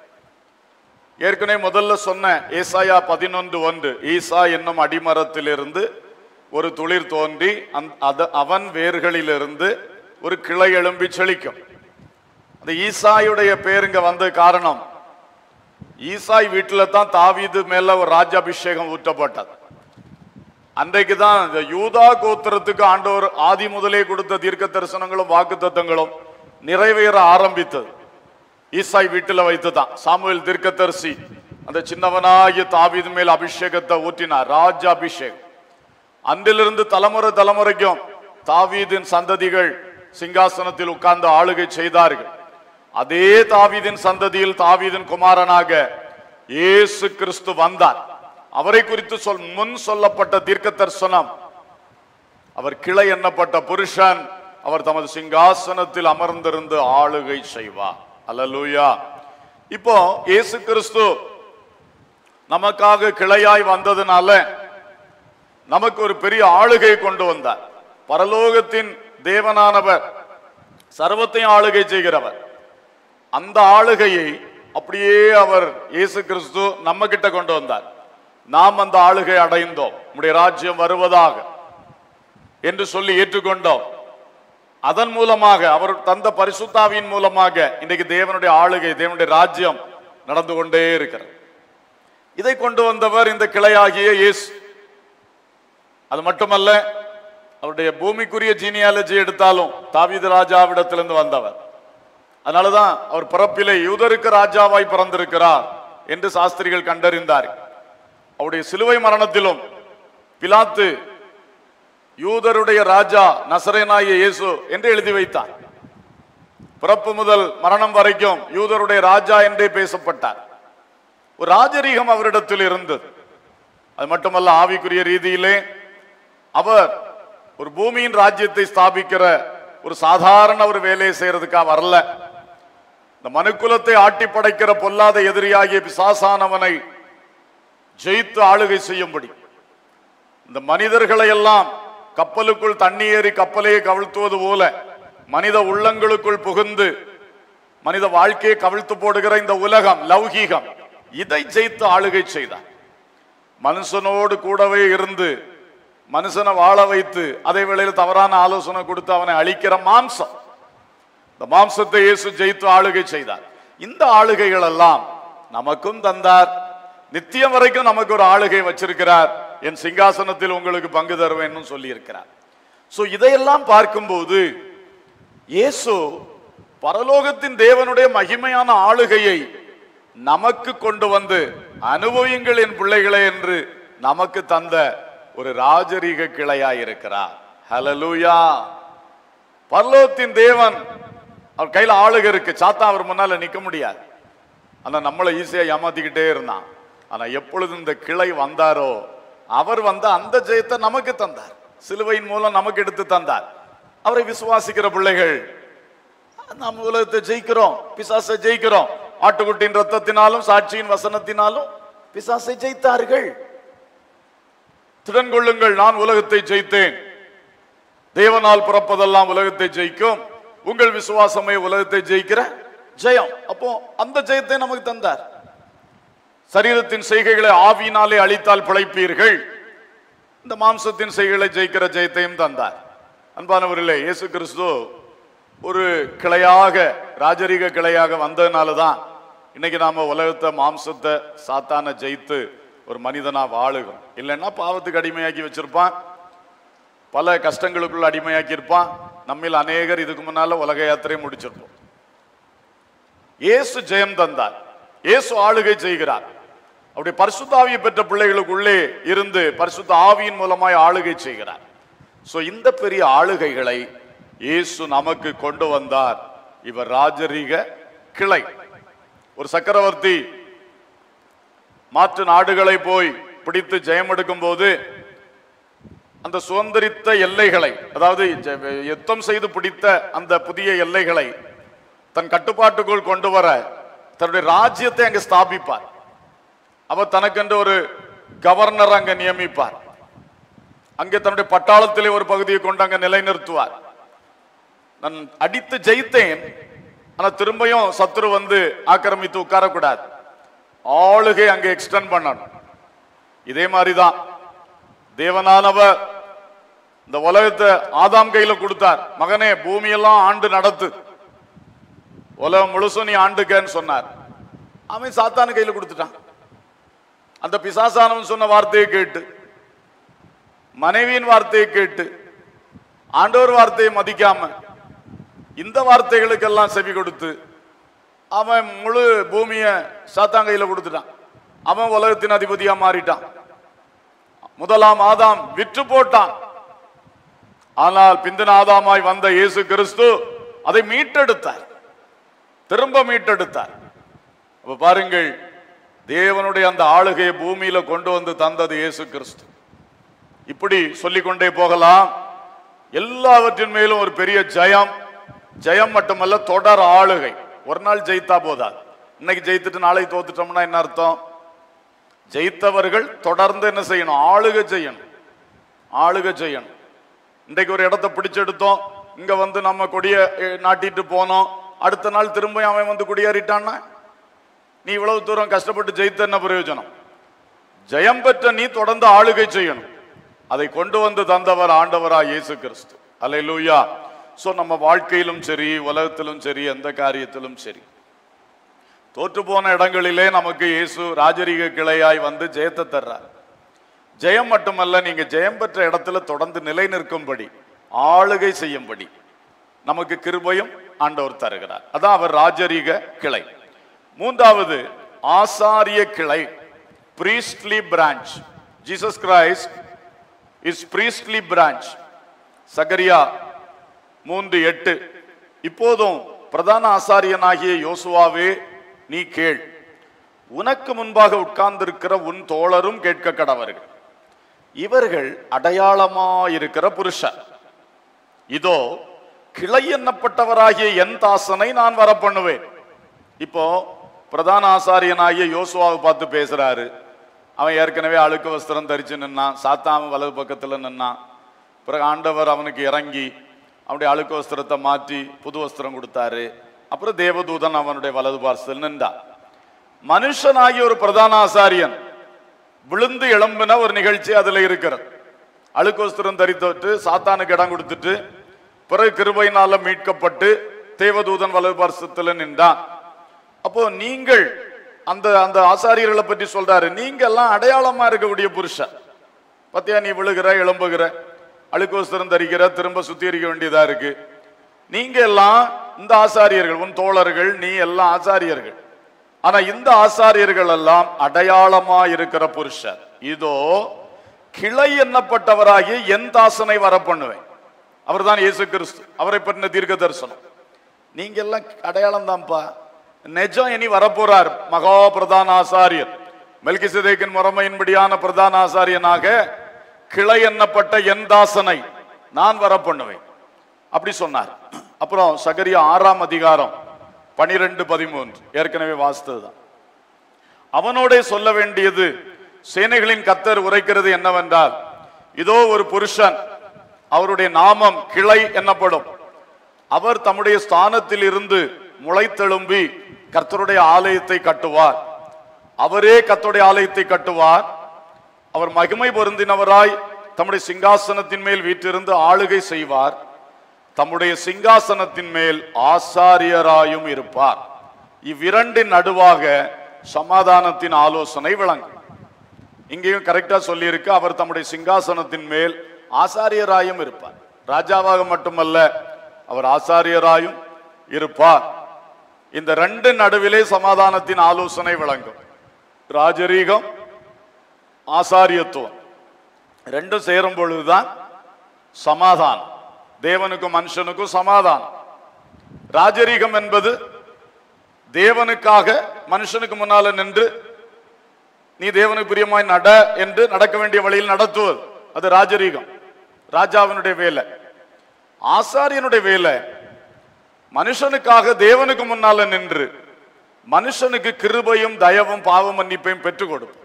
ஏற்கனவே முதல்ல சொன்ன ஏசாயா பதினொன்று ஒன்று ஈசா என்னும் அடிமரத்திலிருந்து ஒரு துளிர் தோன்றி அந்த அத- அவன் வேர்களிலிருந்து ஒரு கிளை எழும்பி செழிக்கும் அந்த ஈசாயுடைய பேருங்க வந்த காரணம் ஈசாய் வீட்டில தான் தாவீது மேல ஒரு ராஜாபிஷேகம் ஊற்றப்பட்டது அன்றைக்கு தான் இந்த யூதா கோத்திரத்துக்கு ஆண்டவர் ஆதி முதலே கொடுத்த தீர்க்க தரிசனங்களும் வாக்கு தத்தங்களும் நிறைவேற ஆரம்பித்தது ஈசாய் வீட்டில் வைத்து தான் சாமுவேல் தீர்க்கதரிசி அந்த சின்னவனாகிய தாவீது மேல் அபிஷேகத்தை ஊற்றினார் ராஜ அபிஷேகம் அன்றிலிருந்து தலைமுறை தலைமுறைக்கும் தாவீதின் சந்ததிகள் சிங்காசனத்தில் உட்கார்ந்து ஆளுகை செய்தார்கள் அதே தாவீதின் சந்ததியில் தாவீதின் குமாரனாக இயேசு கிறிஸ்து வந்தார் அவரை குறித்து சொல் முன் சொல்லப்பட்ட தீர்க்க தரிசனம் அவர் கிளை எண்ணப்பட்ட புருஷன் அவர் தமது சிங்காசனத்தில் அமர்ந்திருந்து ஆளுகை செய்வார் அல்லேலூயா இப்போ இயேசு கிறிஸ்து நமக்காக கிளையாய் வந்ததுனால நமக்கு ஒரு பெரிய ஆளுகை கொண்டு வந்தார் பரலோகத்தின் தேவனானவர் சர்வத்தையும் ஆளுகை செய்கிறவர் அந்த ஆளுகையை அப்படியே அவர் இயேசு கிறிஸ்து நம்ம கிட்ட கொண்டு வந்தார் நாம் அந்த ஆளுகை அடைந்தோம் நம்முடைய ராஜ்யம் வருவதாக என்று சொல்லி ஏற்றுக்கொண்டோம் அதன் மூலமாக அவர் தந்த பரிசுத்தாவியின் மூலமாக இன்றைக்கு தேவனுடைய ஆளுகை தேவனுடைய ராஜ்யம் நடந்து கொண்டே இருக்கிறது இதை கொண்டு வந்தவர் இந்த கிளையாகிய இயேசு அது மட்டுமல்ல அவருடைய பூமிக்குரிய ஜீனியாலஜி எடுத்தாலும் தாவீது ராஜாவிடத்திலிருந்து வந்தவர் அதனாலதான் அவர் பிறப்பிலே யூதருக்கு ராஜாவாய் பிறந்திருக்கிறார் என்று சாஸ்திரிகள் கண்டறிந்தார் அவருடைய சிலுவை மரணத்திலும் பிலாத்து யூதருடைய ராஜா நசரேனாய இயேசு என்று எழுதி வைத்தார் பிறப்பு முதல் மரணம் வரைக்கும் யூதருடைய ராஜா என்றே பேசப்பட்டார் ஒரு ராஜரீகம் அவரிடத்தில் இருந்தது அது மட்டுமல்ல ஆவிக்குரிய ரீதியிலே அவர் ஒரு பூமியின் ராஜ்யத்தை ஸ்தாபிக்கிற ஒரு சாதாரண ஒரு வேலையை செய்யறதுக்காக வரல இந்த மனுக்குலத்தை ஆட்டி படைக்கிற பொல்லாத எதிரியாகிய பிசாசானவனை ஜெயித்து ஆளுகை செய்யும்படி இந்த மனிதர்களை எல்லாம் கப்பலுக்குள் தண்ணி ஏறி கப்பலையே கவிழ்த்துவது போல மனித உள்ளங்களுக்குள் புகுந்து மனித வாழ்க்கையை கவிழ்த்து போடுகிற இந்த உலகம் லௌகீகம் இதை ஜெயித்து ஆளுகை செய்தார் மனுஷனோடு கூடவே இருந்து மனுஷனை வாழ வைத்து அதே வேளையில் தவறான ஆலோசனை கொடுத்து அவனை அழிக்கிற மாம்சம் இந்த மாம்சத்தை இயேசு ஜெயித்து ஆளுகை செய்தார் இந்த ஆளுகைகள் எல்லாம் நமக்கும் தந்தார் நித்தியம் வரைக்கும் நமக்கு ஒரு ஆளுகை வச்சிருக்கிறார் என் சிங்காசனத்தில் உங்களுக்கு பங்கு தருவேன்னு சொல்லி இருக்கிறார் சோ இதையெல்லாம் பார்க்கும்போது இயேசு பரலோகத்தின் தேவனுடைய மகிமையான ஆளுகையை நமக்கு கொண்டு வந்து அனுபவியுங்கள் என் பிள்ளைகளே என்று நமக்கு தந்த ஒரு ராஜரீக கிளையாய் இருக்கிறார் ஹalleluya பரலோகத்தின் தேவன் அவர் கையில ஆளுகை இருக்கு சாத்தா அவர் முன்னால நிக்க முடியாது ஆனா நம்மளை ஈஸியா ஏமாத்திக்கிட்டே இருந்தான் ஆனா எப்பொழுது இந்த கிளை வந்தாரோ அவர் வந்து அந்த ஜெயத்தை நமக்கு தந்தார் சிலுவையின் மூலம் நமக்கு எடுத்து தந்தார் அவரை விசுவாசிக்கிற பிள்ளைகள் நாம் உலகத்தை ஜெயிக்கிறோம் பிசாசை ஜெயிக்கிறோம் ஆட்டுக்குட்டியின் ரத்தத்தினாலும் சாட்சியின் வசனத்தினாலும் பிசாசை ஜெயித்தார்கள் திடன் கொள்ளுங்கள் நான் உலகத்தை ஜெயித்தேன் தேவனால் பிறப்பதெல்லாம் உலகத்தை ஜெயிக்கும் உங்கள் விசுவாசமே உலகத்தை ஜெயிக்கிற ஜெயம் அப்போ அந்த ஜெயத்தை நமக்கு தந்தார் சரீரத்தின் செய்கைகளை ஆவியினாலே அழித்தால் பிழைப்பீர்கள் இந்த மாம்சத்தின் செய்கைகளை ஜெயிக்கிற ஜெயத்தையும் தந்தார் அன்பானவர்களே இயேசு கிறிஸ்து ஒரு கிளையாக ராஜரீக கிளையாக வந்ததுனால தான் இன்னைக்கு நாம உலகத்தை மாம்சத்தை சாத்தான ஜெயித்து ஒரு மனிதனா வாழுகிறோம் இல்லைன்னா பாவத்துக்கு அடிமையாக்கி வச்சிருப்பான் பல கஷ்டங்களுக்குள்ள அடிமையாக்கி இருப்பான் நம்மில் அநேகர் இதுக்கு முன்னால உலக யாத்திரை முடிச்சிருப்போம் இயேசு ஜெயம் தந்தார் இயேசு ஆளுகை செய்கிறார் அப்படி பரிசுத்த ஆவியை பெற்ற பிள்ளைகளுக்குள்ளே இருந்து பரிசுத்த ஆவியின் மூலமாய் ஆளுகை செய்கிறார் சோ இந்த பெரிய ஆளுகைகளை இயேசு நமக்கு கொண்டு வந்தார் இவர் ராஜரீக கிளை ஒரு சக்கரவர்த்தி மாற்று நாடுகளை போய் பிடித்து ஜெயம் எடுக்கும் போது அந்த சுதந்திரித்த எல்லைகளை அதாவது ஜ- யுத்தம் செய்து பிடித்த அந்த புதிய எல்லைகளை தன் கட்டுப்பாட்டுக்குள் கொண்டு வர தன்னுடைய ராஜ்யத்தை அங்கு ஸ்தாபிப்பார் அவர் தனக்கென்று ஒரு கவர்னர் அங்க நியமிப்பார் அங்கே தன்னுடைய பட்டாளத்திலே ஒரு பகுதியை கொண்டு அங்க நிலைநிறுத்துவார் நான் அடித்து ஜெயித்தேன் ஆனா திரும்பியும் சத்துரு வந்து ஆக்கிரமித்து உட்காரக்கூடாது ஆளுகை அங்க எக்ஸ்டெண்ட் பண்ணணும் இதே மாதிரிதான் தேவனானவர் இந்த உலகத்தை ஆதாம் கையில கொடுத்தார் மகனே பூமியெல்லாம் ஆண்டு நடத்து உலகம் முழுசும் நீ ஆண்டுக்கன்னு சொன்னார் அவன் சாத்தானு கையில கொடுத்துட்டான் அந்த பிசாசானவன் சொன்ன வார்த்தையை கேட்டு மனைவியின் வார்த்தையை கேட்டு ஆண்டவர் வார்த்தையை மதிக்காம இந்த வார்த்தைகளுக்கெல்லாம் செவி கொடுத்து அவன் முழு பூமிய சாத்தான் கையில கொடுத்துட்டான் அவன் உலகத்தின் அதிபதியா மாறிட்டான் முதலாம் ஆதாம் விற்று போட்டான் ஆனால் பிந்தின ஆதாமாய் வந்த இயேசு கிறிஸ்து அதை மீட்டெடுத்தார் திரும்ப மீட்டெடுத்தார் அப்ப பாருங்கள் தேவனுடைய அந்த ஆளுகையை பூமியில கொண்டு வந்து தந்தது இயேசு கிறிஸ்து இப்படி சொல்லிக்கொண்டே போகலாம் எல்லாவற்றின் மேலும் ஒரு பெரிய ஜெயம் ஜெயம் மட்டுமல்ல தொடர் ஆளுகை ஒரு நாள் ஜெயித்தா போதாது இன்னைக்கு ஜெயித்துட்டு நாளை தோத்துட்டோம்னா என்ன அர்த்தம் ஜெயித்தவர்கள் தொடர்ந்து என்ன செய்யணும் ஆளுகை செய்யணும் ஆளுகை செய்யணும் இன்றைக்கு ஒரு இடத்த பிடிச்செடுத்தோம் இங்க வந்து நம்ம கொடிய அஹ், நாட்டிட்டு போனோம் அடுத்த நாள் திரும்ப அவன் வந்து குடியேறிட்டான்னா நீ இவ்வளவு தூரம் கஷ்டப்பட்டு ஜெயித்த என்ன பிரயோஜனம் ஜெயம் பெற்ற நீ தொடர்ந்து ஆளுகை செய்யணும் அதை கொண்டு வந்து தந்தவர் ஆண்டவரா இயேசு கிறிஸ்து அல்லேலூயா சோ நம்ம வாழ்க்கையிலும் சரி உலகத்திலும் சரி எந்த காரியத்திலும் சரி தோற்று போன இடங்களிலே நமக்கு இயேசு ராஜரீக கிளையாய் வந்து ஜெயத்தை தர்றார் ஜெயம் மட்டுமல்ல நீங்க ஜெயம் பெற்ற இடத்துல தொடர்ந்து நிலை நிற்கும்படி ஆளுகை செய்யும்படி நமக்கு கிருபையும் ஆண்டவர் தருகிறார் அதான் அவர் ராஜரீக கிளை மூன்றாவது ஆசாரிய கிளை priestly branch Jesus Christ is priestly branch சகரியா மூன்று எட்டு இப்போதும் பிரதான ஆசாரியனாகிய யோசுவாவே நீ கேள் உனக்கு முன்பாக உட்கார்ந்திருக்கிற உன் தோழரும் கேட்க கடவர்கள் இவர்கள் அடையாளமாயிருக்கிற புருஷர் இதோ கிளை எண்ணப்பட்டவராகிய என் தாசனை நான் வரப்பண்ணுவேன் இப்போ பிரதான ஆசாரியனாகிய யோசுவாவை பார்த்து பேசுறாரு அவன் ஏற்கனவே அழுக்கு வஸ்திரம் தரிச்சு நின்னான் சாத்தாம வலது பக்கத்துல நின்னான் பிறகு ஆண்டவர் அவனுக்கு இறங்கி அவனுடைய அழுக்கு வஸ்திரத்தை மாற்றி புது வஸ்திரம் கொடுத்தாரு அப்புறம் தேவதூதன் அவனுடைய வலது பார்சல் நின்றான் மனுஷனாகிய ஒரு பிரதான ஆசாரியன் விழுந்து எழும்பின ஒரு நிகழ்ச்சி அதுல இருக்கிறது அழுக்கு வஸ்திரம் தரித்துட்டு சாத்தானுக்கு இடம் கொடுத்துட்டு பிறகு கிருபையினால மீட்கப்பட்டு தேவதூதன் வலது பார்சத்துல நின்றான் அப்போ நீங்கள் அந்த அந்த ஆசாரியர்களை பற்றி சொல்றாரு நீங்க எல்லாம் அடையாளமா இருக்கக்கூடிய புருஷன் பத்தியா நீ விழுகிற எழும்புகிற அழுக்கு வஸ்திரம் தரிக்கிற திரும்ப சுத்திகரிக்க வேண்டியதா இருக்கு நீங்க எல்லாம் இந்த ஆசாரியர்கள் உன் தோழர்கள் நீ எல்லாம் ஆசாரியர்கள் ஆனா இந்த ஆசாரியர்கள் எல்லாம் அடையாளமா இருக்கிற புருஷர் இதோ கிளை எண்ணப்பட்டவராகிய என் தாசனை வர பண்ணுவேன் அவர்தான் இயேசு கிறிஸ்து அவரை பற்றின தீர்க்க தரிசனம் நீங்க எல்லாம் அடையாளம் தான்ப்பா நெஜம் இனி வரப்போறார் மகா பிரதான ஆசாரியர் மெல்கிசதேக்கின் முறைமையின்படியான பிரதான ஆசாரியனாக கிளை எண்ணப்பட்ட என் தாசனை நான் வர பண்ணுவேன் அப்படி சொன்னார் அப்புறம் சகரியா ஆறாம் அதிகாரம் பனிரெண்டு பதிமூன்று ஏற்கனவே வாசித்ததுதான் அவனோடே சொல்ல வேண்டியது சேனைகளின் கத்தர் உரைக்கிறது என்னவென்றால் இதோ ஒரு புருஷன் அவருடைய நாமம் கிளை என்னப்படும் அவர் தம்முடைய ஸ்தானத்தில் இருந்து முளைத்தெழும்பி கர்த்தருடைய ஆலயத்தை கட்டுவார் அவரே கர்த்தருடைய ஆலயத்தை கட்டுவார் அவர் மகிமை பொருந்தினவராய் தம்முடைய சிங்காசனத்தின் மேல் வீற்றிருந்து ஆளுகை செய்வார் தம்முடைய சிங்காசனத்தின் மேல் ஆசாரியராயும் இருப்பார் இவ்விரண்டின் நடுவாக சமாதானத்தின் ஆலோசனை விளங்கும் இங்கேயும் கரெக்டா சொல்லியிருக்கு அவர் தம்முடைய சிங்காசனத்தின் மேல் ஆசாரியராயும் இருப்பார் ராஜாவாக மட்டுமல்ல அவர் ஆசாரியராயும் இருப்பார் இந்த ரெண்டு நடுவிலே சமாதானத்தின் ஆலோசனை விளங்கும் ராஜரீகம் ஆசாரியத்துவம் ரெண்டும் சேரும் பொழுதுதான் சமாதானம் தேவனுக்கும் மனுஷனுக்கும் சமாதானம் ராஜரீகம் என்பது தேவனுக்காக மனுஷனுக்கு முன்னால நின்று நீ தேவனுக்கு பிரியமாய் நட என்று நடக்க வேண்டிய வழியில் நடத்துவது அது ராஜரீகம் ராஜாவினுடைய வேலை ஆசாரியனுடைய வேலை மனுஷனுக்காக தேவனுக்கு முன்னால நின்று மனுஷனுக்கு கிருபையும் தயவும் பாவ மன்னிப்பையும் பெற்றுக் கொடுப்போம்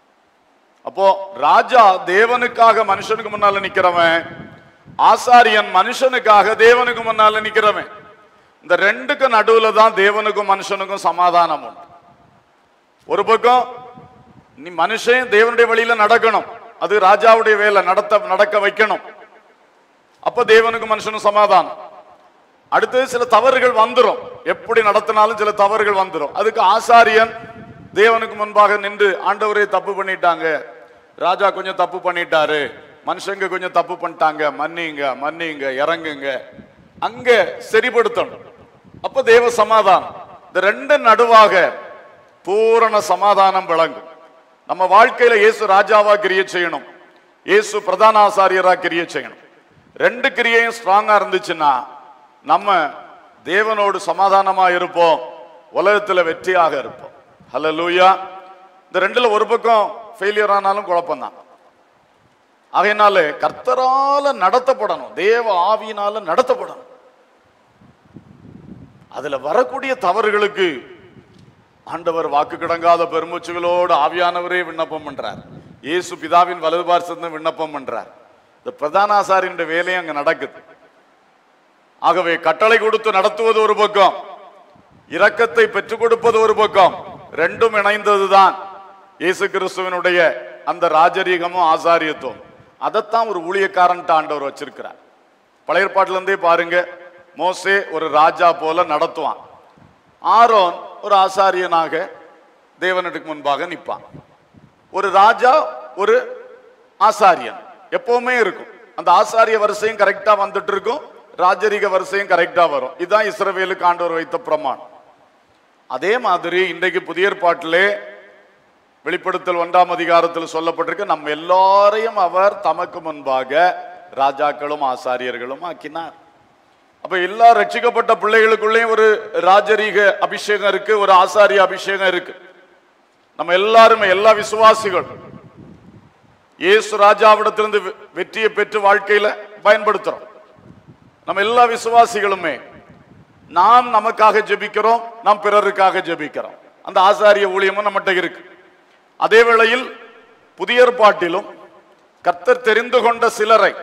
அப்போ ராஜா தேவனுக்காக மனுஷனுக்கு முன்னால நிக்கிறவன் ஆசாரியன் மனுஷனுக்காக தேவனுக்கு முன்னால நிக்கிறவன் இந்த ரெண்டுக்கு நடுவுல தான் தேவனுக்கும் மனுஷனுக்கும் சமாதானம் உண்டு ஒரு பக்கம் நீ மனுஷன் தேவனுடைய வழியில நடக்கணும் அது ராஜாவுடைய வேலை நடத்த நடக்க வைக்கணும் அப்ப தேவனுக்கு மனுஷனும் சமாதானம் அடுத்தது சில தவறுகள் வந்துரும் எப்படி நடத்தினாலும் சில தவறுகள் வந்துரும் அதுக்கு ஆசாரியன் தேவனுக்கு முன்பாக நின்று ஆண்டவரே தப்பு பண்ணிட்டாங்க ராஜா கொஞ்சம் தப்பு பண்ணிட்டாரு மனுஷங்க கொஞ்சம் தப்பு பண்ணிட்டாங்க மன்னிங்க மன்னிங்க இறங்குங்க அங்க சரிப்படுத்தணும் அப்ப தேவ சமாதானம் இந்த ரெண்டு நடுவாக பூரண சமாதானம் விளங்கும் நம்ம வாழ்க்கையில இயேசு ராஜாவா கிரியை செய்யணும் இயேசு பிரதான ஆசாரியரா கிரியை செய்யணும் ரெண்டு கிரியையும் ஸ்ட்ராங்கா இருந்துச்சுன்னா நம்ம தேவனோடு சமாதானமா இருப்போம் உலகத்துல வெற்றியாக இருப்போம் ஹலோ லூயா இந்த ரெண்டுல ஒரு பக்கம் ஃபெயிலியர் ஆனாலும் குழப்பம்தான் ஆகையினால கர்த்தரால நடத்தப்படணும் தேவ ஆவியினால நடத்தப்படணும் அதுல வரக்கூடிய தவறுகளுக்கு ஆண்டவர் வாக்கு கிடங்காத பெருமூச்சுகளோடு ஆவியானவரே விண்ணப்பம் பண்றார் இயேசு பிதாவின் வலது பார்சத்து விண்ணப்பம் பண்றார் இந்த பிரதான ஆசாரியின் வேலையும் அங்க நடக்குது ஆகவே கட்டளை கொடுத்து நடத்துவது ஒரு பக்கம் இரக்கத்தை பெற்றுக் கொடுப்பது ஒரு பக்கம் ரெண்டும் இணைந்ததுதான் இயேசு கிறிஸ்துவனுடைய அந்த ராஜரீகமும் ஆசாரியத்துவம் அதைத்தான் ஒரு ஊழியக்காரன்ட்ட ஆண்டவர் வச்சிருக்கிறார் பழைய ஏற்பாட்டுல இருந்தே பாருங்க மோசே ஒரு ராஜா போல நடத்துவான் ஆரோன் ஒரு ஆசாரியனாக தேவனுக்கு முன்பாக நிற்பான் ஒரு ராஜா ஒரு ஆசாரியன் எப்பவுமே இருக்கும் அந்த ஆசாரிய வரிசையும் கரெக்டா வந்துட்டு இருக்கும் ராஜரிக வரிசையும் கரெக்டா வரும் இதுதான் இஸ்ரவேலுக்கு ஆண்டவர் வைத்த பிரமாணம் அதே மாதிரி இன்றைக்கு புதிய ஏற்பாட்டிலே வெளிப்படுத்தல் ஒன்றாம் அதிகாரத்தில் சொல்லப்பட்டிருக்கு நம்ம எல்லாரையும் அவர் தமக்கு முன்பாக ராஜாக்களும் ஆசாரியர்களும் ஆக்கினார் அப்ப எல்லா ரட்சிக்கப்பட்ட பிள்ளைகளுக்குள்ளேயும் ஒரு ராஜரீக அபிஷேகம் இருக்கு ஒரு ஆசாரிய அபிஷேகம் இருக்கு நம்ம எல்லாருமே எல்லா விசுவாசிகளும் இயேசு ராஜாவிடத்திலிருந்து வெ- வெற்றியை பெற்று வாழ்க்கையில பயன்படுத்துறோம் நம்ம எல்லா விசுவாசிகளுமே நாம் நமக்காக ஜெபிக்கிறோம் நாம் பிறருக்காக ஜெபிக்கிறோம் அந்த ஆசாரிய ஊழியமும் நம்மகிட்ட இருக்கு அதே வேளையில் புதிய ஏற்பாட்டிலும் கர்த்தர் தெரிந்து கொண்ட சிலரை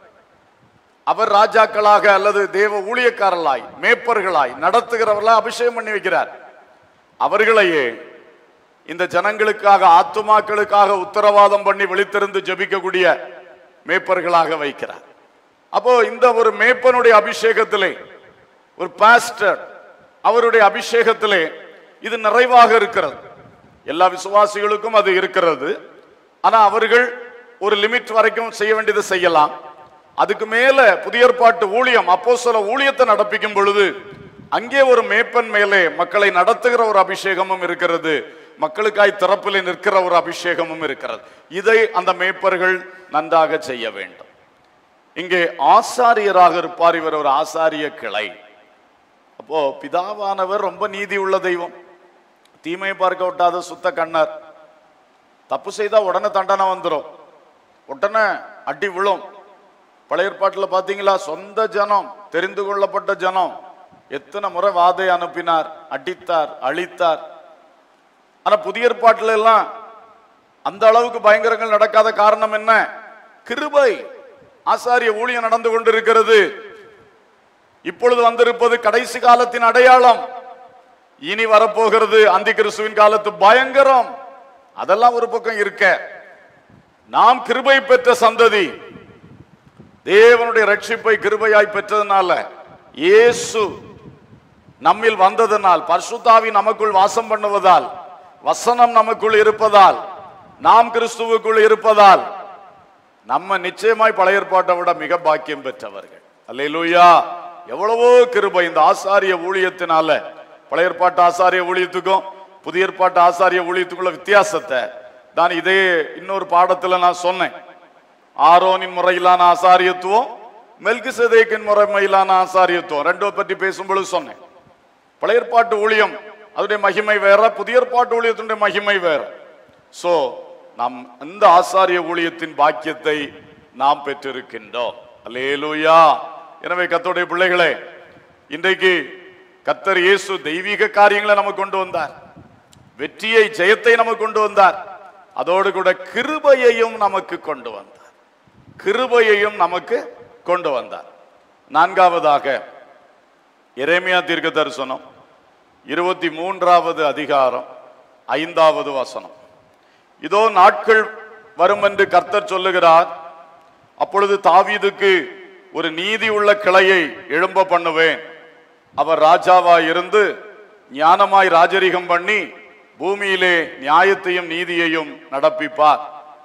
அவர் ராஜாக்களாக அல்லது தேவ ஊழியக்காரர்களாய் மேய்ப்பர்களாய் நடத்துகிறவர்களாய் அபிஷேகம் பண்ணி வைக்கிறார் அவர்களையே இந்த ஜனங்களுக்காக ஆத்துமாக்களுக்காக உத்தரவாதம் பண்ணி விழித்திருந்து ஜெபிக்கக்கூடிய மேய்ப்பர்களாக வைக்கிறார் அப்போ இந்த ஒரு மேய்ப்பனுடைய அபிஷேகத்திலே ஒரு பாஸ்டர் அவருடைய அபிஷேகத்திலே இது நிறைவாக இருக்கிறது எல்லா விசுவாசிகளுக்கும் அது இருக்கிறது ஆனா அவர்கள் ஒரு லிமிட் வரைக்கும் செய்ய வேண்டியதை செய்யலாம் அதுக்கு மேல புதிய ஏற்பாட்டு ஊழியம் அப்போ சில ஊழியத்தை நடப்பிக்கும் பொழுது அங்கே ஒரு மேய்ப்பன் மேலே மக்களை நடத்துகிற ஒரு அபிஷேகமும் இருக்கிறது மக்களுக்காய் திறப்பிலே நிற்கிற ஒரு அபிஷேகமும் இருக்கிறது இதை அந்த மேய்ப்பர்கள் நன்றாக செய்ய வேண்டும் இங்கே ஆசாரியராக இருப்பார் இவர் ஒரு ஆசாரிய கிளை அப்போ பிதாவானவர் ரொம்ப நீதி உள்ள தெய்வம் தீமையை பார்க்க விட்டாத சுத்த கண்ணர் தப்பு செய்தா உடனே தண்டனை வந்துடும் உடனே அடி விழும் பழைய ஏற்பாட்டில் பார்த்தீங்களா சொந்த ஜனம் தெரிந்து கொள்ளப்பட்ட ஜனம் எத்தனை முறை வாதை அனுப்பினார் அடித்தார் அழித்தார் ஆனா புதிய ஏற்பாட்டில் எல்லாம் அந்த அளவுக்கு பயங்கரங்கள் நடக்காத காரணம் என்ன கிருபை ஆசாரிய ஊழியம் நடந்து கொண்டிருக்கிறது இப்பொழுது வந்திருப்பது கடைசி காலத்தின் அடையாளம் இனி வரப்போகிறது அந்தி கிறிஸ்துவின் காலத்து பயங்கரம் அதெல்லாம் ஒரு பக்கம் இருக்க நாம் கிருபை பெற்ற சந்ததி தேவனுடைய ரட்சிப்பை கிருபையாய் பெற்றதுனால இயேசு நம்மில் வந்ததனால் பரிசுத்தாவி நமக்குள் வாசம் பண்ணுவதால் வசனம் நமக்குள் இருப்பதால் நாம் கிறிஸ்துவுக்குள் இருப்பதால் நம்ம நிச்சயமாய் பழைய ஏற்பாட்டை விட மிக பாக்கியம் பெற்றவர்கள் அல்லேலூயா எவ்வளவோ கிருபை இந்த ஆசாரிய ஊழியத்தினால பழைய ஏற்பாட்டு ஆசாரிய ஊழியத்துக்கும் புதிய ஏற்பாட்டு ஆசாரிய ஊழியத்துக்குள்ள வித்தியாசத்தை நான் இதே இன்னொரு பாடத்துல நான் சொன்னேன் ஆரோனின் முறையிலான ஆசாரியத்துவம் மெல்கிசதேக்கின் முறைமையிலான ஆசாரியத்துவம் ரெண்டோ பற்றி பேசும்பொழுது சொன்னேன் பழைய ஏற்பாட்டு ஊழியம் அதனுடைய மகிமை வேற புதிய ஏற்பாட்டு ஊழியத்தினுடைய மகிமை வேற சோ நாம் இந்த ஆசாரிய ஊழியத்தின் பாக்கியத்தை நாம் பெற்றிருக்கின்றோம் அல்லேலூயா எனவே கத்தோடைய பிள்ளைகளே இன்றைக்கு கத்தர் இயேசு தெய்வீக காரியங்களை நமக்கு கொண்டு வந்தார் வெற்றியை ஜெயத்தை நமக்கு கொண்டு வந்தார் அதோடு கூட கிருபையையும் நமக்கு கொண்டு வந்தார் கிருபையையும் நமக்கு கொண்டு வந்தார் நான்காவதாக எரேமியா தீர்க்க தரிசனம் இருபத்தி மூன்றாவது அதிகாரம் ஐந்தாவது வசனம் இதோ நாட்கள் வரும் என்று கர்த்தர் சொல்லுகிறார் அப்பொழுது தாவீதுக்கு ஒரு நீதி உள்ள கிளையை எழும்ப பண்ணுவேன் அவர் ராஜாவாய் இருந்து ஞானமாய் ராஜரிகம் பண்ணி பூமியிலே நியாயத்தையும் நீதியையும் நடப்பிப்பார்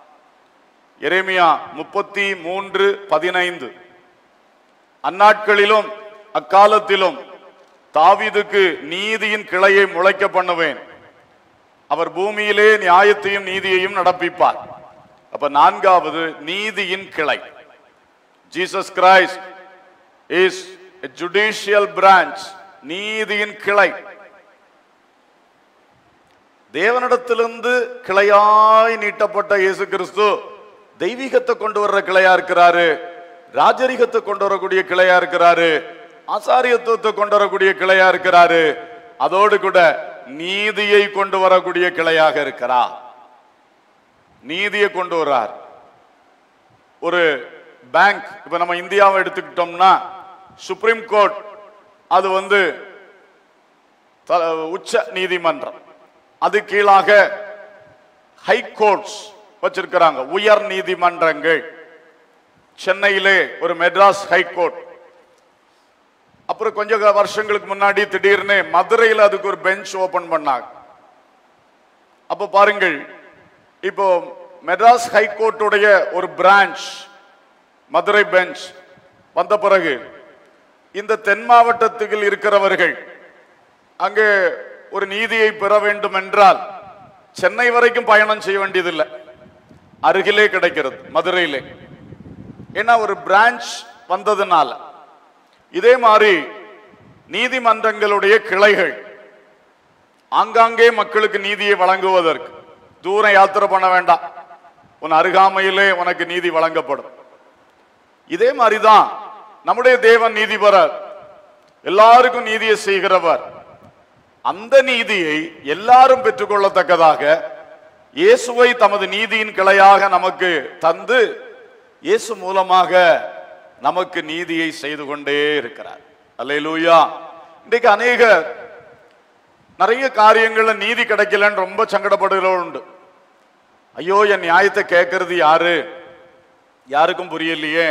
எரேமியா முப்பத்தி மூன்று பதினைந்து அந்நாட்களிலும் அக்காலத்திலும் தாவீதுக்கு நீதியின் கிளையை முளைக்க பண்ணுவேன் அவர் பூமியிலே நியாயத்தையும் நீதியையும் நடப்பிப்பார் அப்ப நான்காவது நீதியின் கிளை Jesus Christ is judicial branch நீதியின் கிளை தேவனிடத்திலிருந்து கிளையாய் நீட்டப்பட்ட இயேசு கிறிஸ்து தெய்வீகத்தை கொண்டு வர்ற கிளையா இருக்கிறாரு ராஜரிகத்தை கொண்டு வரக்கூடிய கிளையா இருக்கிறாரு ஆசாரியத்துவத்தை கொண்டு வரக்கூடிய கிளையா இருக்கிறாரு அதோடு கூட நீதியை கொண்டு வரக்கூடிய கிளையாக இருக்கிறார் நீதியை கொண்டு வர்றார் ஒரு பேங்க் இப்ப நம்ம இந்தியாவை எடுத்துக்கிட்டோம்னா சுப்ரீம் கோர்ட் அது வந்து த- உச்ச நீதிமன்றம் அது கீழாக ஹை கோர்ட்ஸ் வச்சிருக்கிறாங்க உயர் நீதிமன்றங்கள் சென்னையிலே ஒரு மெட்ராஸ் ஹை கோர்ட் அப்புறம் கொஞ்ச க- வருஷங்களுக்கு முன்னாடி திடீர்னு மதுரையில் அதுக்கு ஒரு பெஞ்ச் ஓபன் பண்ணாங்க அப்ப பாருங்கள் இப்போ மெட்ராஸ் ஹை கோர்ட்டுடைய ஒரு பிரான்ச் மதுரை பெஞ்ச் வந்த பிறகு இந்த தென் மாவட்டத்தில் இருக்கிறவர்கள் அங்கே ஒரு நீதியை பெற வேண்டும் என்றால் சென்னை வரைக்கும் பயணம் செய்ய வேண்டியதில்லை அருகிலே கிடைக்கிறது மதுரையிலே ஏன்னா ஒரு பிரான்ச் வந்ததுனால இதே மாதிரி நீதிமன்றங்களுடைய கிளைகள் ஆங்காங்கே மக்களுக்கு நீதியை வழங்குவதற்கு தூரம் யாத்திரை பண்ண வேண்டாம் உன் அருகாமையிலே உனக்கு நீதி வழங்கப்படும் இதே மாதிரிதான் நம்முடைய தேவன் நீதிபரர் எல்லாருக்கும் நீதியை செய்கிறவர் அந்த நீதியை எல்லாரும் பெற்றுக்கொள்ளத்தக்கதாக இயேசுவை தமது நீதியின் கிளையாக நமக்கு தந்து இயேசு மூலமாக நமக்கு நீதியை செய்து கொண்டே இருக்கிறார் அல்லேலூயா இன்றைக்கு அநேகர் நிறைய காரியங்கள்ல நீதி கிடைக்கலன்னு ரொம்ப சங்கடப்படுகிறவர்கள் உண்டு ஐயோ என் நியாயத்தை கேட்கறது யாரு யாருக்கும் புரியலையே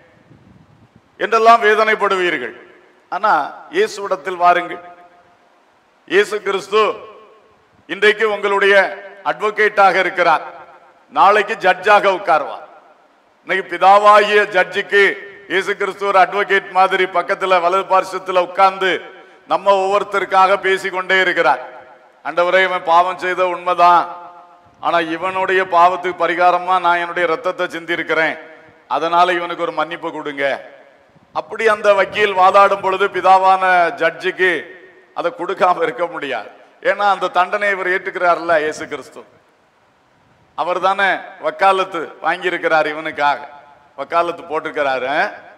என்றெல்லாம் வேதனைப்படுவீர்கள் ஆனா இயேசுவிடத்தில் வாருங்கள் இயேசு கிறிஸ்து இன்றைக்கு உங்களுடைய அட்வொகேட்டாக இருக்கிறார் நாளைக்கு ஜட்ஜாக உட்காருவார் இன்னைக்கு பிதாவாகிய ஜட்ஜுக்கு இயேசு கிறிஸ்து ஒரு அட்வொகேட் மாதிரி பக்கத்துல வலது பார்சத்துல உட்கார்ந்து நம்ம ஒவ்வொருத்தருக்காக பேசிக்கொண்டே இருக்கிறார் ஆண்டவரே இவன் பாவம் செய்த உண்மைதான் ஆனா இவனுடைய பாவத்துக்கு பரிகாரமா நான் என்னுடைய ரத்தத்தை சிந்தி இருக்கிறேன் அதனால இவனுக்கு ஒரு மன்னிப்பு கொடுங்க அப்படி அந்த வக்கீல் வாதாடும் பொழுது பிதாவான ஜட்ஜுக்கு அதை கொடுக்காம இருக்க முடியாது ஏன்னா அந்த தண்டனை இவர் ஏற்றுக்கிறார்ல இயேசு கிறிஸ்து அவர் தானே வக்காலத்து வாங்கியிருக்கிறார் இவனுக்காக வக்காலத்து போட்டிருக்கிறாரு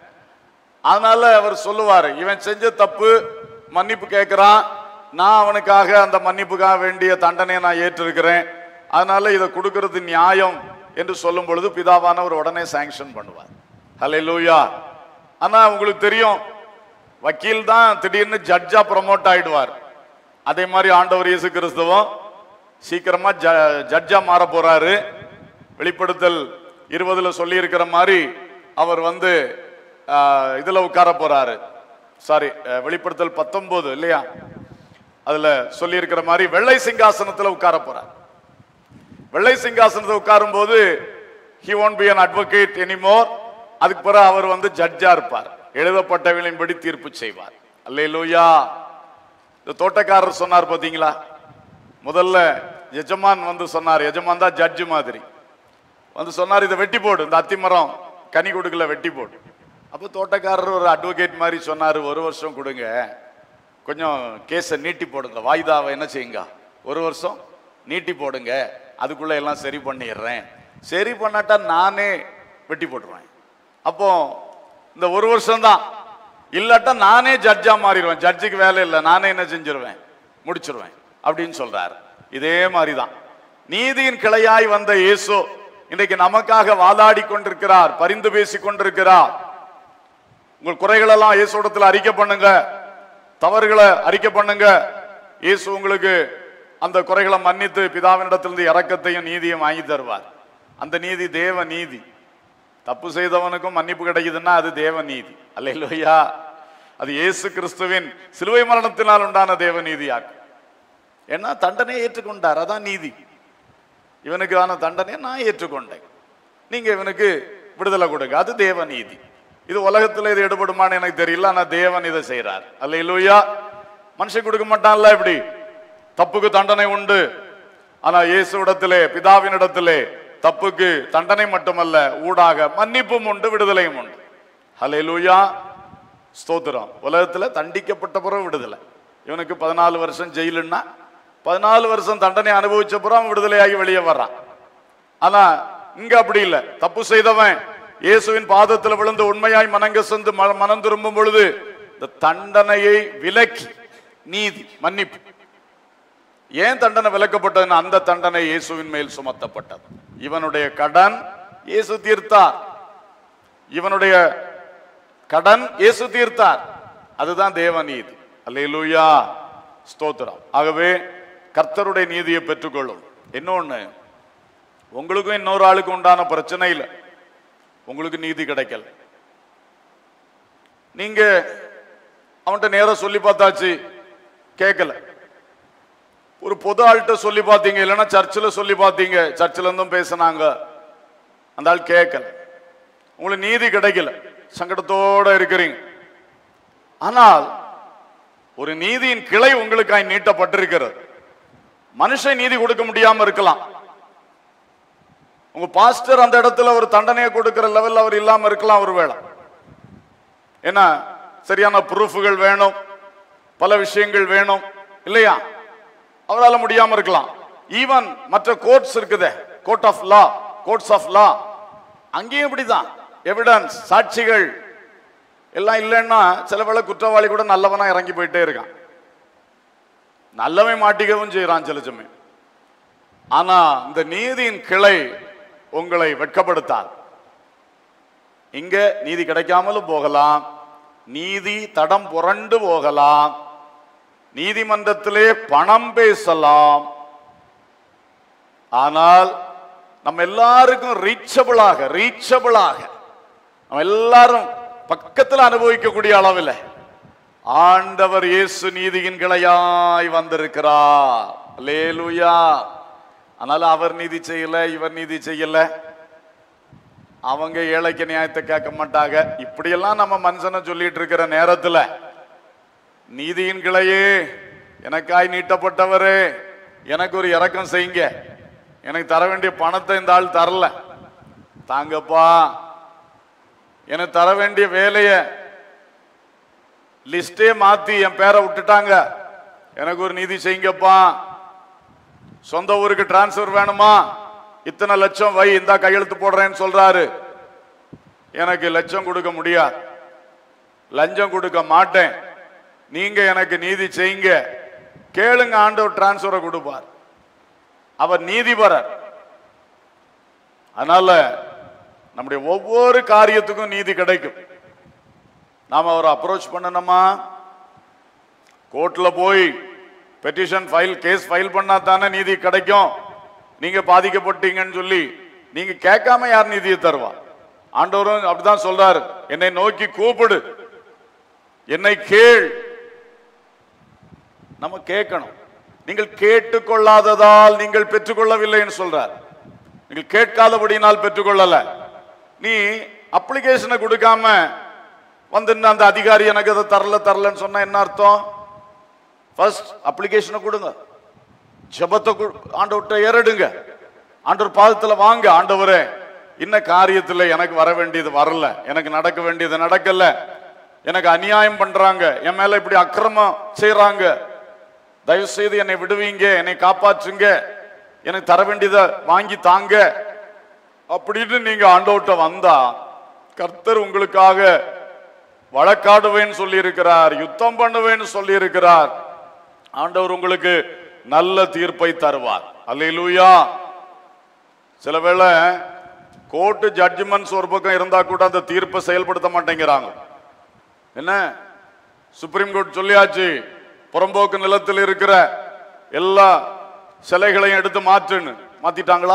அதனால அவர் சொல்லுவார் இவன் செஞ்ச தப்பு மன்னிப்பு கேட்கிறான் நான் அவனுக்காக அந்த மன்னிப்புக்காக வேண்டிய தண்டனையை நான் ஏற்றிருக்கிறேன் அதனால இதை கொடுக்கிறது நியாயம் என்று சொல்லும் பொழுது பிதாவானவர் உடனே சாங்ஷன் பண்ணுவார் ஹalleluya ஆனா உங்களுக்கு தெரியும் வக்கீல் தான் திடீர்னு ஜட்ஜா ப்ரமோட் ஆயிடுவார் அதே மாதிரி ஆண்டவர் இயேசு கிறிஸ்துவும் சீக்கிரமா ஜ- ஜட்ஜா மாற போறாரு வெளிப்படுத்தல் இருபதுல சொல்லி இருக்கிற மாதிரி அவர் வந்து ஆஹ், இதுல உட்கார போறாரு சாரி வெளிப்படுத்தல் பத்தொன்பது இல்லையா அதுல சொல்லி இருக்கிற மாதிரி வெள்ளை சிங்காசனத்துல உட்கார போறார் வெள்ளை சிங்காசனத்தில் உட்காரும் போது he won't be an advocate anymore அதுக்கு பிறகு அவர் வந்து ஜட்ஜா இருப்பார் எழுதப்பட்டவர்களின்படி தீர்ப்பு செய்வார் அல்லேலூயா இந்த தோட்டக்காரர் சொன்னார் பாத்தீங்களா முதல்ல எஜமான் வந்து சொன்னார் எஜமான் தான் ஜட்ஜு மாதிரி வந்து சொன்னார் இதை வெட்டி போடு இந்த அத்திமரம் கனி கொடுக்கல வெட்டி போடு அப்போ தோட்டக்காரர் ஒரு அட்வொகேட் மாதிரி சொன்னார் ஒரு வருஷம் கொடுங்க கொஞ்சம் கேஸை நீட்டி போடுங்க வாய்தாவை என்ன செய்யுங்க ஒரு வருஷம் நீட்டி போடுங்க அதுக்குள்ள எல்லாம் சரி பண்ணிடுறேன் சரி பண்ணாட்டா நானே வெட்டி போட்டுருவேன் அப்போ இந்த ஒரு வருஷம் தான் இல்லாட்டா நானே ஜட்ஜா மாறிடுவேன் ஜட்ஜுக்கு வேலை இல்லை நானே என்ன செஞ்சிருவேன் முடிச்சிருவேன் அப்படின்னு சொல்றாரு இதே மாதிரி தான் நீதியின் கிளையாய் வந்த இயேசு இன்றைக்கு நமக்காக வாதாடி கொண்டிருக்கிறார் பரிந்து பேசி கொண்டிருக்கிறார் உங்கள் குறைகளெல்லாம் இயேசுடத்தில் அறிக்கை பண்ணுங்க தவறுகளை அறிக்கை பண்ணுங்க இயேசு உங்களுக்கு அந்த குறைகளை மன்னித்து பிதாவினிடத்திலிருந்து இரக்கத்தையும் நீதியும் வாங்கி தருவார் அந்த நீதி தேவ நீதி தப்பு செய்தவனுக்கும் மன்னிப்பு கிடைக்குதுன்னா அது தேவ நீதி அல்லையா அது இயேசு கிறிஸ்துவின் சிலுவை மரணத்தினால் உண்டான தேவ நீதியாக்கும் ஏன்னா தண்டனையை ஏற்றுக்கொண்டார் அதான் நீதி இவனுக்கான தண்டனையை நான் ஏற்றுக்கொண்டேன் நீங்க இவனுக்கு விடுதலை கொடுங்க அது தேவ நீதி இது உலகத்துல இது எடுபடுமான்னு எனக்கு தெரியல ஆனா தேவன் இதை செய்யறார் அல்ல இல்லையா மனுஷன் கொடுக்க மாட்டான்ல இப்படி தப்புக்கு தண்டனை உண்டு ஆனா இயேசுவிடத்திலே பிதாவினிடத்திலே தப்புக்கு தண்டனை மட்டுமல்ல ஊடாக மன்னிப்பும் உண்டு விடுதலையும் உண்டு ஹalleluya ஸ்தோத்திரம் உலகத்துல தண்டிக்கப்பட்ட பிறகு விடுதலை இவனுக்கு பதினாலு வருஷம் ஜெயிலுன்னா பதினாலு வருஷம் தண்டனை அனுபவிச்ச பிறகு அவன் விடுதலையாகி வெளியே வர்றான் ஆனா இங்க அப்படி இல்ல தப்பு செய்தவன் இயேசுவின் பாதத்தில் விழுந்து உண்மையாய் மனங்கசந்து ம- மனம் திரும்பும் பொழுது இந்த தண்டனையை விலக்கி நீதி மன்னிப்பு ஏன் தண்டனை விலக்கப்பட்டதுன்னா அந்த தண்டனை இயேசுவின் மேல் சுமத்தப்பட்டது இவனுடைய கடன் இயேசு தீர்த்தார் இவனுடைய கடன் இயேசு தீர்த்தார் அதுதான் தேவ நீதி அல்லேலூயா ஸ்தோத்திரம் ஆகவே கர்த்தருடைய நீதியை பெற்றுக்கொள்ளும் இன்னொன்னு உங்களுக்கும் இன்னொரு ஆளுக்கும் உண்டான பிரச்சனை இல்லை உங்களுக்கு நீதி கிடைக்கல நீங்க அவன்கிட்ட நேரா சொல்லி பார்த்தாச்சு கேட்கல ஒரு பொது ஆள்கிட்ட சொல்லி பார்த்தீங்க இல்லைன்னா சர்ச்சில் சொல்லி பார்த்தீங்க சர்ச்சில் இருந்தும் பேசினாங்க அந்த ஆள் கேட்கல உங்களுக்கு நீதி கிடைக்கல சங்கடத்தோட இருக்கிறீங்க ஆனால் ஒரு நீதியின் கிளை உங்களுக்காய் நீட்டப்பட்டிருக்கிறது மனுஷன் நீதி கொடுக்க முடியாம இருக்கலாம் உங்க பாஸ்டர் அந்த இடத்துல ஒரு தண்டனையை கொடுக்கிற லெவல்ல அவர் இல்லாம இருக்கலாம் ஒருவேளை ஏன்னா சரியான ப்ரூஃபுகள் வேணும் பல விஷயங்கள் வேணும் இல்லையா அவரால் முடியாம இருக்கலாம் ஈவன் மற்ற கோர்ட்ஸ் இருக்குதே court of law courts of law அங்கேயும் இப்படிதான் எவிடன்ஸ் சாட்சிகள் எல்லாம் இல்லைன்னா சில வேளை குற்றவாளி கூட நல்லவனா இறங்கி போயிட்டே இருக்கான் நல்லவன் மாட்டிக்கவும் செய்யறான் சில சமயம் ஆனா இந்த நீதியின் கிளை உங்களை வெட்கப்படுத்தாது இங்க நீதி கிடைக்காமலும் போகலாம் நீதி தடம் புரண்டு போகலாம் நீதிமன்றத்திலே பணம் பேசலாம் ஆனால் நம்ம எல்லாருக்கும் ரீச்சபிளாக ரீச்சபிளாக நம்ம எல்லாரும் பக்கத்தில் அனுபவிக்கக்கூடிய அளவில் ஆண்டவர் இயேசு நீதியின் கிளையாய் வந்திருக்கிறார் அல்லேலூயா அதனால அவர் நீதி செய்யல இவர் நீதி செய்யல அவங்க ஏழைக்கு நியாயத்தை கேட்க மாட்டாங்க இப்படியெல்லாம் நம்ம மனுஷனை சொல்லிட்டு இருக்கிற நேரத்துல நீதியின் கிளையே எனக்காய் நீட்டப்பட்டவரே எனக்கு ஒரு இரக்கம் செய்யுங்க எனக்கு தர வேண்டிய பணத்தை இந்த ஆள் தரல தாங்கப்பா எனக்கு தர வேண்டிய வேலைய லிஸ்டே மாத்தி என் பேரை விட்டுட்டாங்க எனக்கு ஒரு நீதி செய்யுங்கப்பா சொந்த ஊருக்கு டிரான்ஸ்ஃபர் வேணுமா இத்தனை லட்சம் வை இந்த கையெழுத்து போடுறேன்னு சொல்றாரு எனக்கு லட்சம் கொடுக்க முடியாது லஞ்சம் கொடுக்க மாட்டேன் நீங்க எனக்கு நீதி செய்யுங்க கேளுங்க ஆண்டவர் டிரான்ஸ்பரை கொடுப்பார் அவர் நீதிபரர் அதனால நம்முடைய ஒவ்வொரு காரியத்துக்கும் நீதி கிடைக்கும் நாம அவரை அப்ரோச் பண்ணணுமா கோர்ட்ல போய் பெட்டிஷன் ஃபைல் கேஸ் ஃபைல் பண்ணா தானே நீதி கிடைக்கும் நீங்க பாதிக்கப்பட்டீங்கன்னு சொல்லி நீங்க கேட்காம யார் நீதியை தருவா ஆண்டவரும் அப்படிதான் சொல்றாரு என்னை நோக்கி கூப்பிடு என்னை கேள் நம்ம கேட்கணும் நீங்கள் கேட்டுக்கொள்ளாததால் நீங்கள் பெற்றுக்கொள்ளவில்லைன்னு சொல்றார் நீங்கள் கேட்காதபடியினால் பெற்றுக்கொள்ளல நீ அப்ளிகேஷனை கொடுக்காம வந்து அந்த அதிகாரி எனக்கு அதை தரல தரலன்னு சொன்னா என்ன அர்த்தம் ஃபர்ஸ்ட் அப்ளிகேஷனை கொடுங்க ஜெபத்தை கு- ஆண்டவர்கிட்ட ஏறடுங்க ஆண்டவர் பாதத்துல வாங்க ஆண்டவரே இன்ன காரியத்துல எனக்கு வர வேண்டியது வரல எனக்கு நடக்க வேண்டியது நடக்கல எனக்கு அநியாயம் பண்றாங்க என் மேல இப்படி அக்கிரமம் செய்றாங்க தயவு செய்து என்னை விடுவீங்க என்னை காப்பாற்றுங்க எனக்கு தர வேண்டியதை வாங்கி தாங்க அப்படின்னு நீங்க ஆண்டவர்கிட்ட வந்தா கர்த்தர் உங்களுக்காக வழக்காடுவேன்னு சொல்லி இருக்கிறார் யுத்தம் பண்ணுவேன்னு சொல்லி இருக்கிறார் ஆண்டவர் உங்களுக்கு நல்ல தீர்ப்பை தருவார் அல்லேலூயா சில வேளை கோர்ட்டு ஜட்ஜ்மெண்ட்ஸ் ஒரு பக்கம் இருந்தா கூட அந்த தீர்ப்பை செயல்படுத்த மாட்டேங்கிறாங்க என்ன சுப்ரீம் கோர்ட் சொல்லியாச்சு புறம்போக்கு நிலத்தில் இருக்கிற எல்லா சிலைகளையும் எடுத்து மாற்றுன்னு மாத்திட்டாங்களா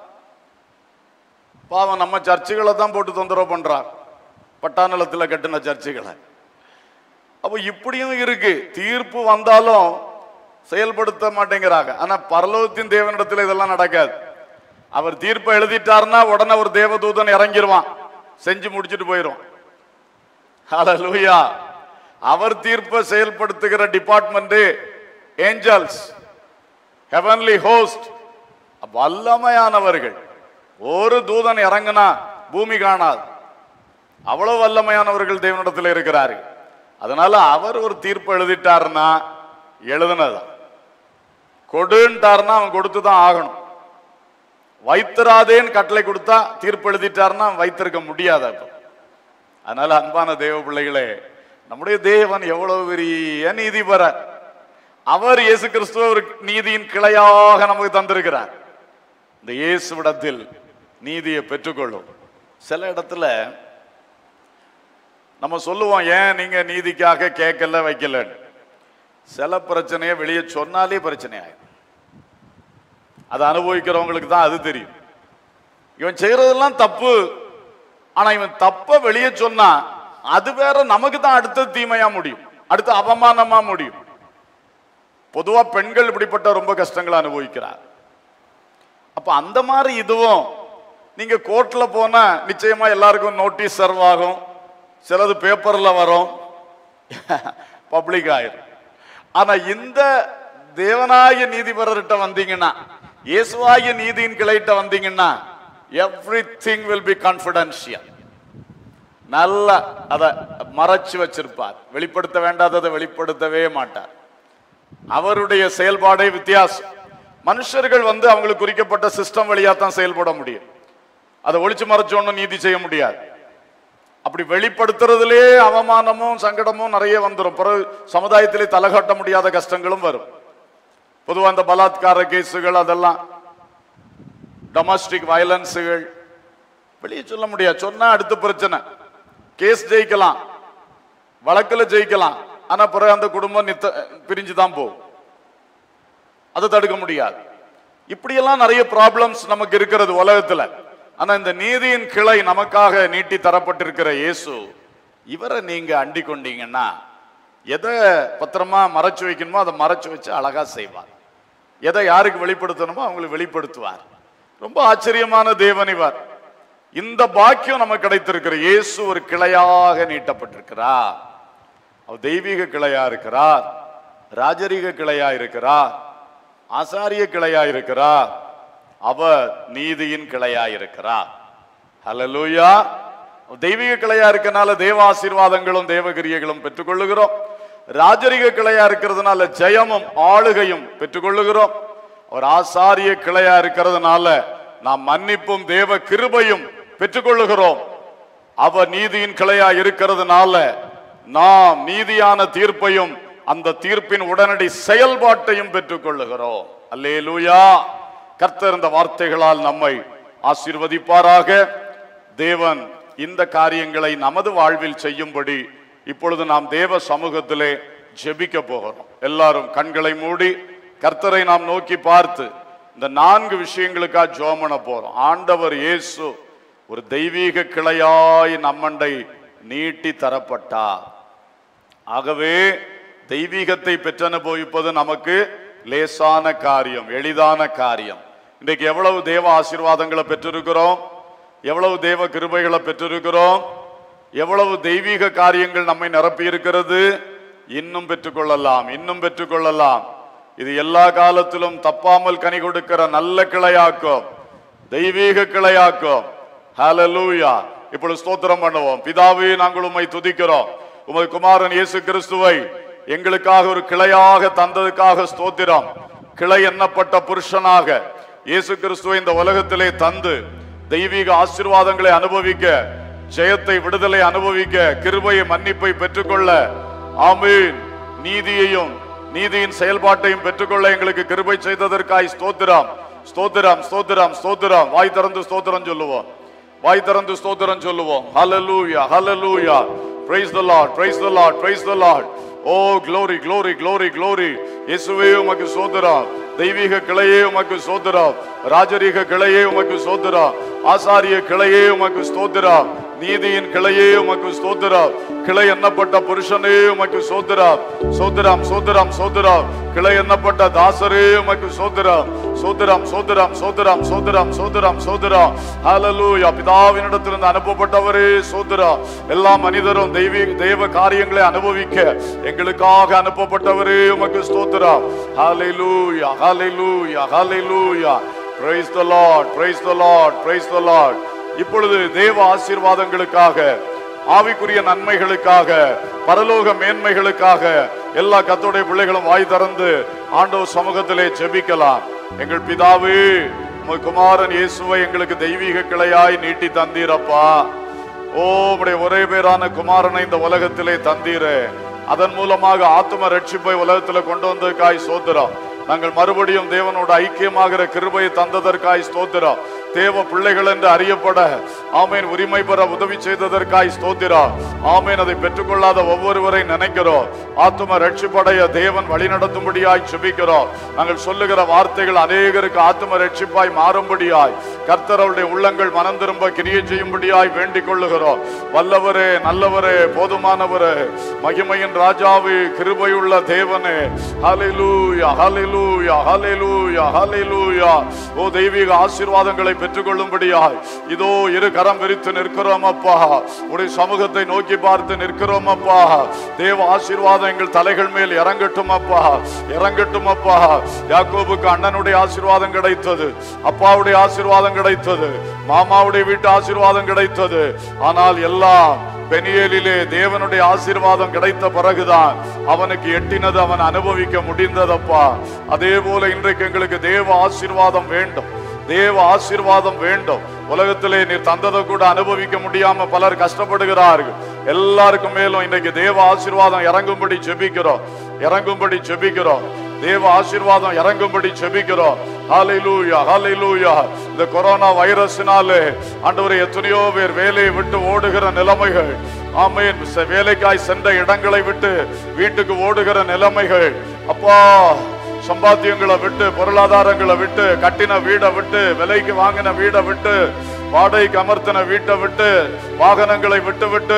பாவம் நம்ம சர்ச்சுகளை தான் போட்டு தொந்தரவு பண்றார் பட்டா நிலத்துல கட்டின சர்ச்சுகளை அப்போ இப்படியும் இருக்கு தீர்ப்பு வந்தாலும் செயல்படுத்த மாட்டேங்கிறாங்க ஆனா பரலோகத்தின் தேவனிடத்துல இதெல்லாம் நடக்காது அவர் தீர்ப்பை எழுதிட்டாருன்னா உடனே ஒரு தேவதூதன் இறங்கிருவான் செஞ்சு முடிச்சிட்டு போயிரும் ஹalleluya அவர் தீர்ப்பை செயல்படுத்துகிற டிபார்ட்மெண்ட் ஏஞ்சல்ஸ் ஹெவன்லி ஹோஸ்ட் வல்லமையானவர்கள் ஒரு தூதன் இறங்குனா பூமி காணாது அவ்வளவு வல்லமையானவர்கள் தேவனிடத்தில் இருக்கிறார்கள் அதனால அவர் ஒரு தீர்ப்பு எழுதிட்டாருன்னா எழுதுனதான் கொடுன்ட்டாருன்னா அவன் கொடுத்து தான் ஆகணும் வைத்திராதேன்னு கட்டளை கொடுத்தா தீர்ப்பு எழுதிட்டாருன்னா அவன் வைத்திருக்க முடியாது அப்போ அதனால அன்பான தேவ பிள்ளைகளே நம்முடைய தேவன் எவ்வளவு பெரிய நீதிபரர் அவர் இயேசு கிறிஸ்துவ ஒரு நீதியின் கிளையாக நமக்கு தந்திருக்கிறார் இந்த இயேசுவிடத்தில் நீதியை பெற்றுக்கொள்ளும் சில இடத்துல நம்ம சொல்லுவோம் ஏன் நீங்க நீதிக்காக கேட்கல வைக்கலன்னு சில பிரச்சனையை வெளியே சொன்னாலே பிரச்சனை ஆயிடும் அதை அனுபவிக்கிறவங்களுக்கு தான் அது தெரியும் இவன் செய்யறதெல்லாம் தப்பு ஆனா இவன் தப்ப வெளியே சொன்னா அது வேற நமக்கு தான் அடுத்த தீமையா முடியும் அடுத்து அவமானமா முடியும் பொதுவா பெண்கள் இப்படிப்பட்ட ரொம்ப கஷ்டங்களை அனுபவிக்கிறார் அப்ப அந்த மாதிரி இதுவும் நீங்க கோர்ட்ல போனா நிச்சயமா எல்லாருக்கும் நோட்டீஸ் சர்வ் ஆகும் சிலது பேப்பர்ல வரும் பப்ளிக் ஆயிரும் ஆனா இந்த தேவனாய நீதிபரர்கிட்ட வந்தீங்கன்னா இயேசுவாய நீதியின் கிளைட்ட வந்தீங்கன்னா everything will be confidential நல்ல அதை மறைச்சு வச்சிருப்பார் வெளிப்படுத்த வேண்டாததை வெளிப்படுத்தவே மாட்டார் அவருடைய செயல்பாடே வித்தியாசம் மனுஷர்கள் வந்து அவங்களுக்கு குறிக்கப்பட்ட சிஸ்டம் வழியா தான் செயல்பட முடியும் அதை ஒளிச்சு மறைச்சு ஒண்ணும் நீதி செய்ய முடியாது அப்படி வெளிப்படுத்துறதுலே அவமானமும் சங்கடமும் நிறைய வந்துடும் பிறகு சமுதாயத்திலே தலகாட்ட முடியாத கஷ்டங்களும் வரும் பொதுவா அந்த பலாத்கார கேஸுகள் அதெல்லாம் டொமஸ்டிக் வயலன்ஸுகள் வெளியே சொல்ல முடியாது சொன்னா அடுத்த பிரச்சனை கேஸ் ஜெயிக்கலாம் வழக்குல ஜெயிக்கலாம் ஆனா பிறகு அந்த குடும்பம் நித்த பிரிஞ்சு தான் போகும் அதை தடுக்க முடியாது இப்படியெல்லாம் நிறைய ப்ராப்ளம்ஸ் நமக்கு இருக்கிறது உலகத்துல ஆனா இந்த நீதியின் கிளை நமக்காக நீட்டி தரப்பட்டிருக்கிற இயேசு இவரை நீங்க அண்டி கொண்டீங்கன்னா எதை பத்திரமா மறைச்சு வைக்கணுமோ அதை மறைச்சு வச்சு அழகா செய்வார் எதை யாருக்கு வெளிப்படுத்தணுமோ அவங்களுக்கு வெளிப்படுத்துவார் ரொம்ப ஆச்சரியமான தேவன் இவர் இந்த பாக்கியம் நமக்கு கிடைத்திருக்கிற இயேசு ஒரு கிளையாக நீட்டப்பட்டிருக்கிறார் அவர் தெய்வீக கிளையா இருக்கிறார் ராஜரீக கிளையா இருக்கிறார் ஆசாரிய கிளையா இருக்கிறார் அவர் நீதியின் கிளையா இருக்கிறார் ஹalleluya தெய்வீக கிளையா இருக்கனால தேவ ஆசீர்வாதங்களும் தேவகிரியைகளும் பெற்றுக்கொள்ளுகிறோம் ராஜரிக கிளையா இருக்கிறதுனால ஜெயமும் ஆளுகையும் பெற்றுக்கொள்ளுகிறோம் அவர் ஆசாரிய கிளையா இருக்கிறதுனால நாம் மன்னிப்பும் தேவ கிருபையும் பெற்றுக்கொள்ளுகிறோம் அவர் நீதியின் கிளையா இருக்கிறதுனால நாம் நீதியான தீர்ப்பையும் அந்த தீர்ப்பின் உடனடி செயல்பாட்டையும் பெற்றுக்கொள்ளுகிறோம் அல்லேலூயா கர்த்தர் இந்த வார்த்தைகளால் நம்மை ஆசீர்வதிப்பாராக தேவன் இந்த காரியங்களை நமது வாழ்வில் செய்யும்படி இப்பொழுது நாம் தேவ சமூகத்திலே ஜெபிக்க போகிறோம் எல்லாரும் கண்களை மூடி கர்த்தரை நாம் நோக்கி பார்த்து இந்த நான்கு விஷயங்களுக்காக ஜெபம் பண்ண போறோம் ஆண்டவர் இயேசு ஒரு தெய்வீக கிளையாய் நம்மண்டை நீட்டி தரப்பட்டார் ஆகவே தெய்வீகத்தை பெற்றனுபவிப்பது நமக்கு லேசான காரியம் எளிதான காரியம் இன்றைக்கு எவ்வளவு தேவ ஆசீர்வாதங்களை பெற்றிருக்கிறோம் எவ்வளவு தேவ கிருபைகளை பெற்றிருக்கிறோம் எவ்வளவு தெய்வீக காரியங்கள் நம்மை நிரப்பி இருக்கிறது இன்னும் பெற்றுக்கொள்ளலாம் இன்னும் பெற்றுக்கொள்ளலாம் இது எல்லா காலத்திலும் தப்பாமல் கனி கொடுக்கிற நல்ல கிளையாக்கும் தெய்வீக கிளையாக்கும் ஹalleluya இப்பொழுது ஸ்தோத்திரம் பண்ணுவோம் பிதாவே நாங்கள் உம்மை துதிக்கிறோம் உமது குமாரன் இயேசு கிறிஸ்துவை எங்களுக்காக ஒரு கிளையாக தந்ததுக்காக ஸ்தோத்திரம் கிளை எண்ணப்பட்ட புருஷனாக இயேசு கிறிஸ்துவை இந்த உலகத்திலே தந்து தெய்வீக ஆசீர்வாதங்களை அனுபவிக்க ஜெயத்தை விடுதலை அனுபவிக்க கிருபையை மன்னிப்பை பெற்றுக்கொள்ள ஆமீன் நீதியையும் நீதியின் செயல்பாட்டையும் பெற்றுக்கொள்ள எங்களுக்கு கிருபை செய்ததற்காய் ஸ்தோத்திரம் ஸ்தோத்திரம் ஸ்தோத்திரம் ஸ்தோத்திரம் வாய் திறந்து ஸ்தோத்திரம் சொல்லுவோம் வாய் திறந்து ஸ்தோத்திரம் சொல்லுவோம் ஹalleluya ஹalleluya praise the lord praise the lord praise the lord O glory glory glory glory இயேசுவே உமக்கு ஸ்தோத்திரம் தெய்வீக கிளையே உமக்கு ஸ்தோத்திரம் ராஜரீக கிளையே உமக்கு ஸ்தோத்திரம் ஆசாரிய கிளையே உமக்கு ஸ்தோத்திரம் நீதியின் கிளையே உமக்கு ஸ்தோத்திரம் கிளை எண்ணப்பட்ட புருஷனே உமக்கு சோத்திரம் சோத்திரம் சோத்திரம் சோத்திரம் கிளை எண்ணப்பட்ட தாசரே உமக்கு சோத்திரம் சோத்திரம் சோத்திரம் சோத்திரம் சோத்திரம் சோத்திரம் சோத்திரம் ஹalleluya பிதாவினிடத்திலிருந்து அனுப்பப்பட்டவரே சோத்திரம் எல்லா மனிதரும் தெய்வீக தெய்வ காரியங்களை அனுபவிக்க எங்களுக்காக அனுப்பப்பட்டவரே உமக்கு ஸ்தோத்திரம் ஹalleluya ஹalleluya ஹalleluya praise the lord praise the lord praise the lord இப்பொழுது தேவ ஆசீர்வாதங்களுக்காக ஆவிக்குரிய நன்மைகளுக்காக பரலோக மேன்மைகளுக்காக எல்லா கத்தோடைய பிள்ளைகளும் வாய் திறந்து ஆண்டவர் சமூகத்திலே ஜெபிக்கலாம் எங்கள் பிதாவே உமது குமாரன் இயேசுவை எங்களுக்கு தெய்வீக கிளையாய் நீட்டி தந்தீரப்பா ஓ உம்முடைய ஒரே பேரான குமாரனை இந்த உலகத்திலே தந்தீரே அதன் மூலமாக ஆத்ம ரட்சிப்பை உலகத்துல கொண்டு வந்ததுக்காய் சோத்திரம் நாங்கள் மறுபடியும் தேவனோட ஐக்கியமாகிற கிருபையை தந்ததற்காய் ஸ்தோத்திரம் தேவ பிள்ளைகள் என்று அறியப்பட ஆமேன் உரிமை பெற உதவி செய்ததற்காய் ஸ்தோத்திரம் ஆமேன் அதை பெற்றுக்கொள்ளாத ஒவ்வொருவரை நினைக்கிறோம் ஆத்ம ரட்சிப்படைய தேவன் வழிநடத்தும்படியாய் செபிக்கிறோம் நாங்கள் சொல்லுகிற வார்த்தைகள் அநேகருக்கு ஆத்ம ரட்சிப்பாய் மாறும்படியாய் கர்த்தர் அவருடைய உள்ளங்கள் மனம் திரும்ப கிரியை செய்யும்படியாய் வேண்டிக் கொள்ளுகிறோம் வல்லவரே நல்லவரே போதுமானவரே மகிமையின் ராஜாவே கிருபையுள்ள தேவனே ஹalleluya ஹalleluya ஹalleluya ஹalleluya ஓ தெய்வீக ஆசீர்வாதங்களை பெற்றுக்கொள்ளும்படியாய் இதோ இரு கரம் விரித்து நிற்கிறோம் அப்பா உடைய சமூகத்தை நோக்கி பார்த்து நிற்கிறோம் அப்பா தேவ ஆசீர்வாதம் எங்கள் தலைகள் மேல் இறங்கட்டும் அப்பா இறங்கட்டும் அப்பா யாக்கோபுக்கு அண்ணனுடைய ஆசீர்வாதம் கிடைத்தது அப்பாவுடைய ஆசீர்வாதம் கிடைத்தது மாமாவுடைய வீட்டு ஆசீர்வாதம் கிடைத்தது ஆனால் எல்லாம் பெனியேலிலே தேவனுடைய ஆசீர்வாதம் கிடைத்த பிறகுதான் அவனுக்கு எட்டினது அவன் அனுபவிக்க முடிந்ததப்பா அதே போல இன்றைக்கு எங்களுக்கு தேவ ஆசீர்வாதம் வேண்டும் தேவ ஆசீர்வாதம் வேண்டும் உலகத்திலே நீர் தந்ததை கூட அனுபவிக்க முடியாம பலர் கஷ்டப்படுகிறார்கள் எல்லாருக்கும் மேலும் இன்னைக்கு தேவ ஆசீர்வாதம் இறங்கும்படி ஜெபிக்கிறோம் இறங்கும்படி ஜெபிக்கிறோம் தேவ ஆசீர்வாதம் இறங்கும்படி ஜெபிக்கிறோம் ஹalleluya ஹalleluya இந்த கொரோனா வைரஸ்னாலே ஆண்டவரே எத்தனையோ பேர் வேலையை விட்டு ஓடுகிற நிலைமைகள் ஆமென் ச- வேலைக்காய் சென்ற இடங்களை விட்டு வீட்டுக்கு ஓடுகிற நிலைமைகள் அப்பா சம்பாத்தியங்களை விட்டு பொருளாதாரங்களை விட்டு கட்டின வீடை விட்டு விலைக்கு வாங்கின வீடை விட்டு வாடகைக்கு அமர்த்தின வீட்டை விட்டு வாகனங்களை விட்டு விட்டு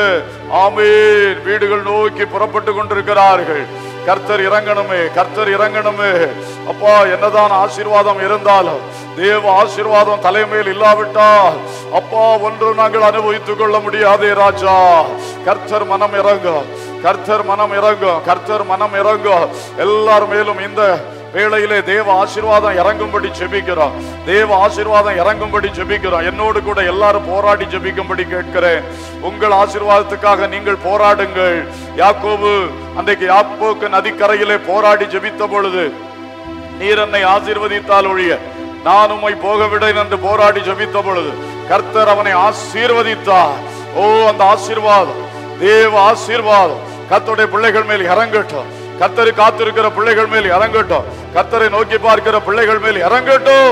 ஆமீன் வீடுகள் நோக்கி புறப்பட்டு கொண்டிருக்கிறார்கள் கர்த்தர் இறங்கணுமே கர்த்தர் இறங்கணுமே அப்பா என்னதான் ஆசீர்வாதம் இருந்தாலும் தேவ ஆசீர்வாதம் தலைமையில் இல்லாவிட்டால் அப்பா ஒன்று நாங்கள் அனுபவித்துக் கொள்ள முடியாதே ராஜா கர்த்தர் மனம் இறங்கும் கர்த்தர் மனம் இறங்கும் கர்த்தர் மனம் இறங்கும் எல்லார் மேலும் இந்த வேளையிலே தேவ ஆசீர்வாதம் இறங்கும்படி ஜெபிக்கிறோம் தேவ ஆசீர்வாதம் இறங்கும்படி ஜெபிக்கிறோம் என்னோடு கூட எல்லாரும் போராடி ஜெபிக்கும்படி கேட்கிறேன் உங்கள் ஆசீர்வாதத்துக்காக நீங்கள் போராடுங்கள் யாக்கோபு அன்றைக்கு யாப்போக்கு நதிக்கரையிலே போராடி ஜெபித்த பொழுது நீர் என்னை ஆசீர்வதித்தால் ஒழிய நான் உம்மை போக விடேன் என்று போராடி ஜெபித்த பொழுது கர்த்தர் அவனை ஆசீர்வதித்தார் ஓ அந்த ஆசீர்வாதம் தேவ ஆசீர்வாதம் கர்த்தருடைய பிள்ளைகள் மேல் இறங்கட்டும் கர்த்தரை காத்திருக்கிற பிள்ளைகள் மேல் இறங்கட்டும் கர்த்தரை நோக்கி பார்க்கிற பிள்ளைகள் மேல் இறங்கட்டும்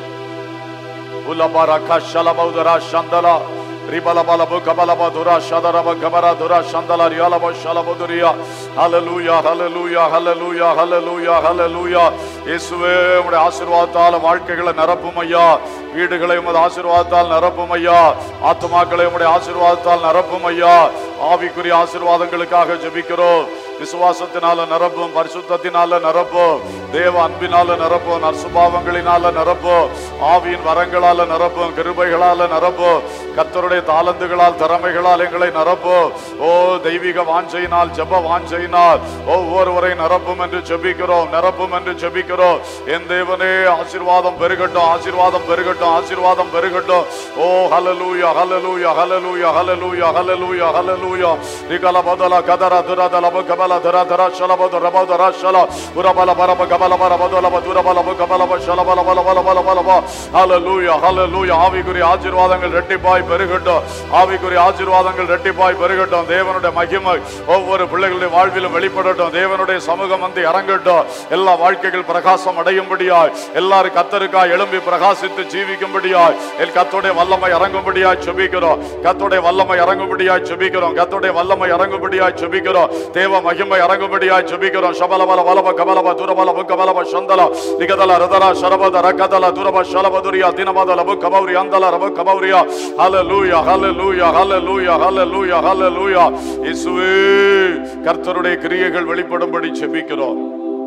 உலபாரா ஷலபௌதரா சந்தலா ரிபலபலபு கபலபதுரா ஷதரப கபரா துரா சந்தலா ரியாலப ஷலபதுரியா ஹalleluya ஹalleluya ஹalleluya ஹalleluya ஹalleluya இயேசுவே உம்முடைய ஆசீர்வாதத்தால் வாழ்க்கைகளை நிரப்பும் ஐயா வீடுகளை உமது ஆசீர்வாதத்தால் நிரப்பும் ஐயா ஆத்துமாக்களை உம்முடைய ஆசீர்வாதத்தால் நிரப்பும் ஐயா ஆவிக்குரிய ஆசீர்வாதங்களுக்காக ஜெபிக்கிறோம் விசுவாசத்தினால நிரப்பும் பரிசுத்தத்தினால நிரப்பும் தேவ அன்பினால நிரப்பும் நற்சுபாவங்களினால நிரப்பும் ஆவியின் வரங்களால நிரப்பும் கிருபைகளால நிரப்பும் கர்த்தருடைய தாளந்துகளால் திறமைகளால் எங்களை நிரப்பும் ஓ தெய்வீக வாஞ்சையினால் ஜெப வாஞ்சையினால் ஒவ்வொருவரை நிரப்பும் என்று ஜெபிக்கிறோம் நிரப்பும் என்று ஜெபிக்கிறோம் என் தேவனே ஆசீர்வாதம் பெருகட்டும் ஆசீர்வாதம் பெருகட்டும் ஆசீர்வாதம் பெருகட்டும் ஓ ஹalleluya ஹalleluya ஹalleluya ஹalleluya ஹalleluya ஹalleluya நிகல பதல கதர துரதல கபல தர தர ஷலபத ரபத ரஷல உரபல பரப கபல பரபதல துரபல கபல ஷலபல பல பல பல பல பல ஹalleluya ஹalleluya ஆவிக்குரிய ஆசீர்வாதங்கள் ரெட்டிப்பாய் பெருகட்டும் ஆவிக்குரிய ஆசீர்வாதங்கள் ரெட்டிப்பாய் பெருகட்டும் தேவனுடைய மகிமை ஒவ்வொரு பிள்ளைகளுடைய வாழ்விலும் வெளிப்படட்டும் தேவனுடைய சமூகம் வந்து இறங்கட்டும் எல்லா வாழ்க்கைகள் பிரகாசம் அடையும்படியாய் எல்லாரும் கத்தருக்காய் எழும்பி பிரகாசித்து ஜீவிக்கும்படியாய் என் கத்தோடைய வல்லமை இறங்கும்படியாய் செபிக்கிறோம் கத்தோடைய வல்லமை இறங்கும்படியாய் செபிக்கிறோம் கத்தோடைய வல்லமை இறங்கும்படியாய் செபிக்கிறோம் தேவ மகிமை இறங்கும்படியாய் செபிக்கிறோம் சபலபல வலப கபலப துரபல புக்கபலப சந்தல நிகதல ரதல சரபத ரகதல துரப ஷலபதுரியா தினமதல புக்கபௌரி அந்தல ரப கபௌரியா ஹalleluya ஹalleluya ஹalleluya ஹalleluya ஹalleluya இயேசுவே கர்த்தருடைய கிரியைகள் வெளிப்படும்படி செபிக்கிறோம்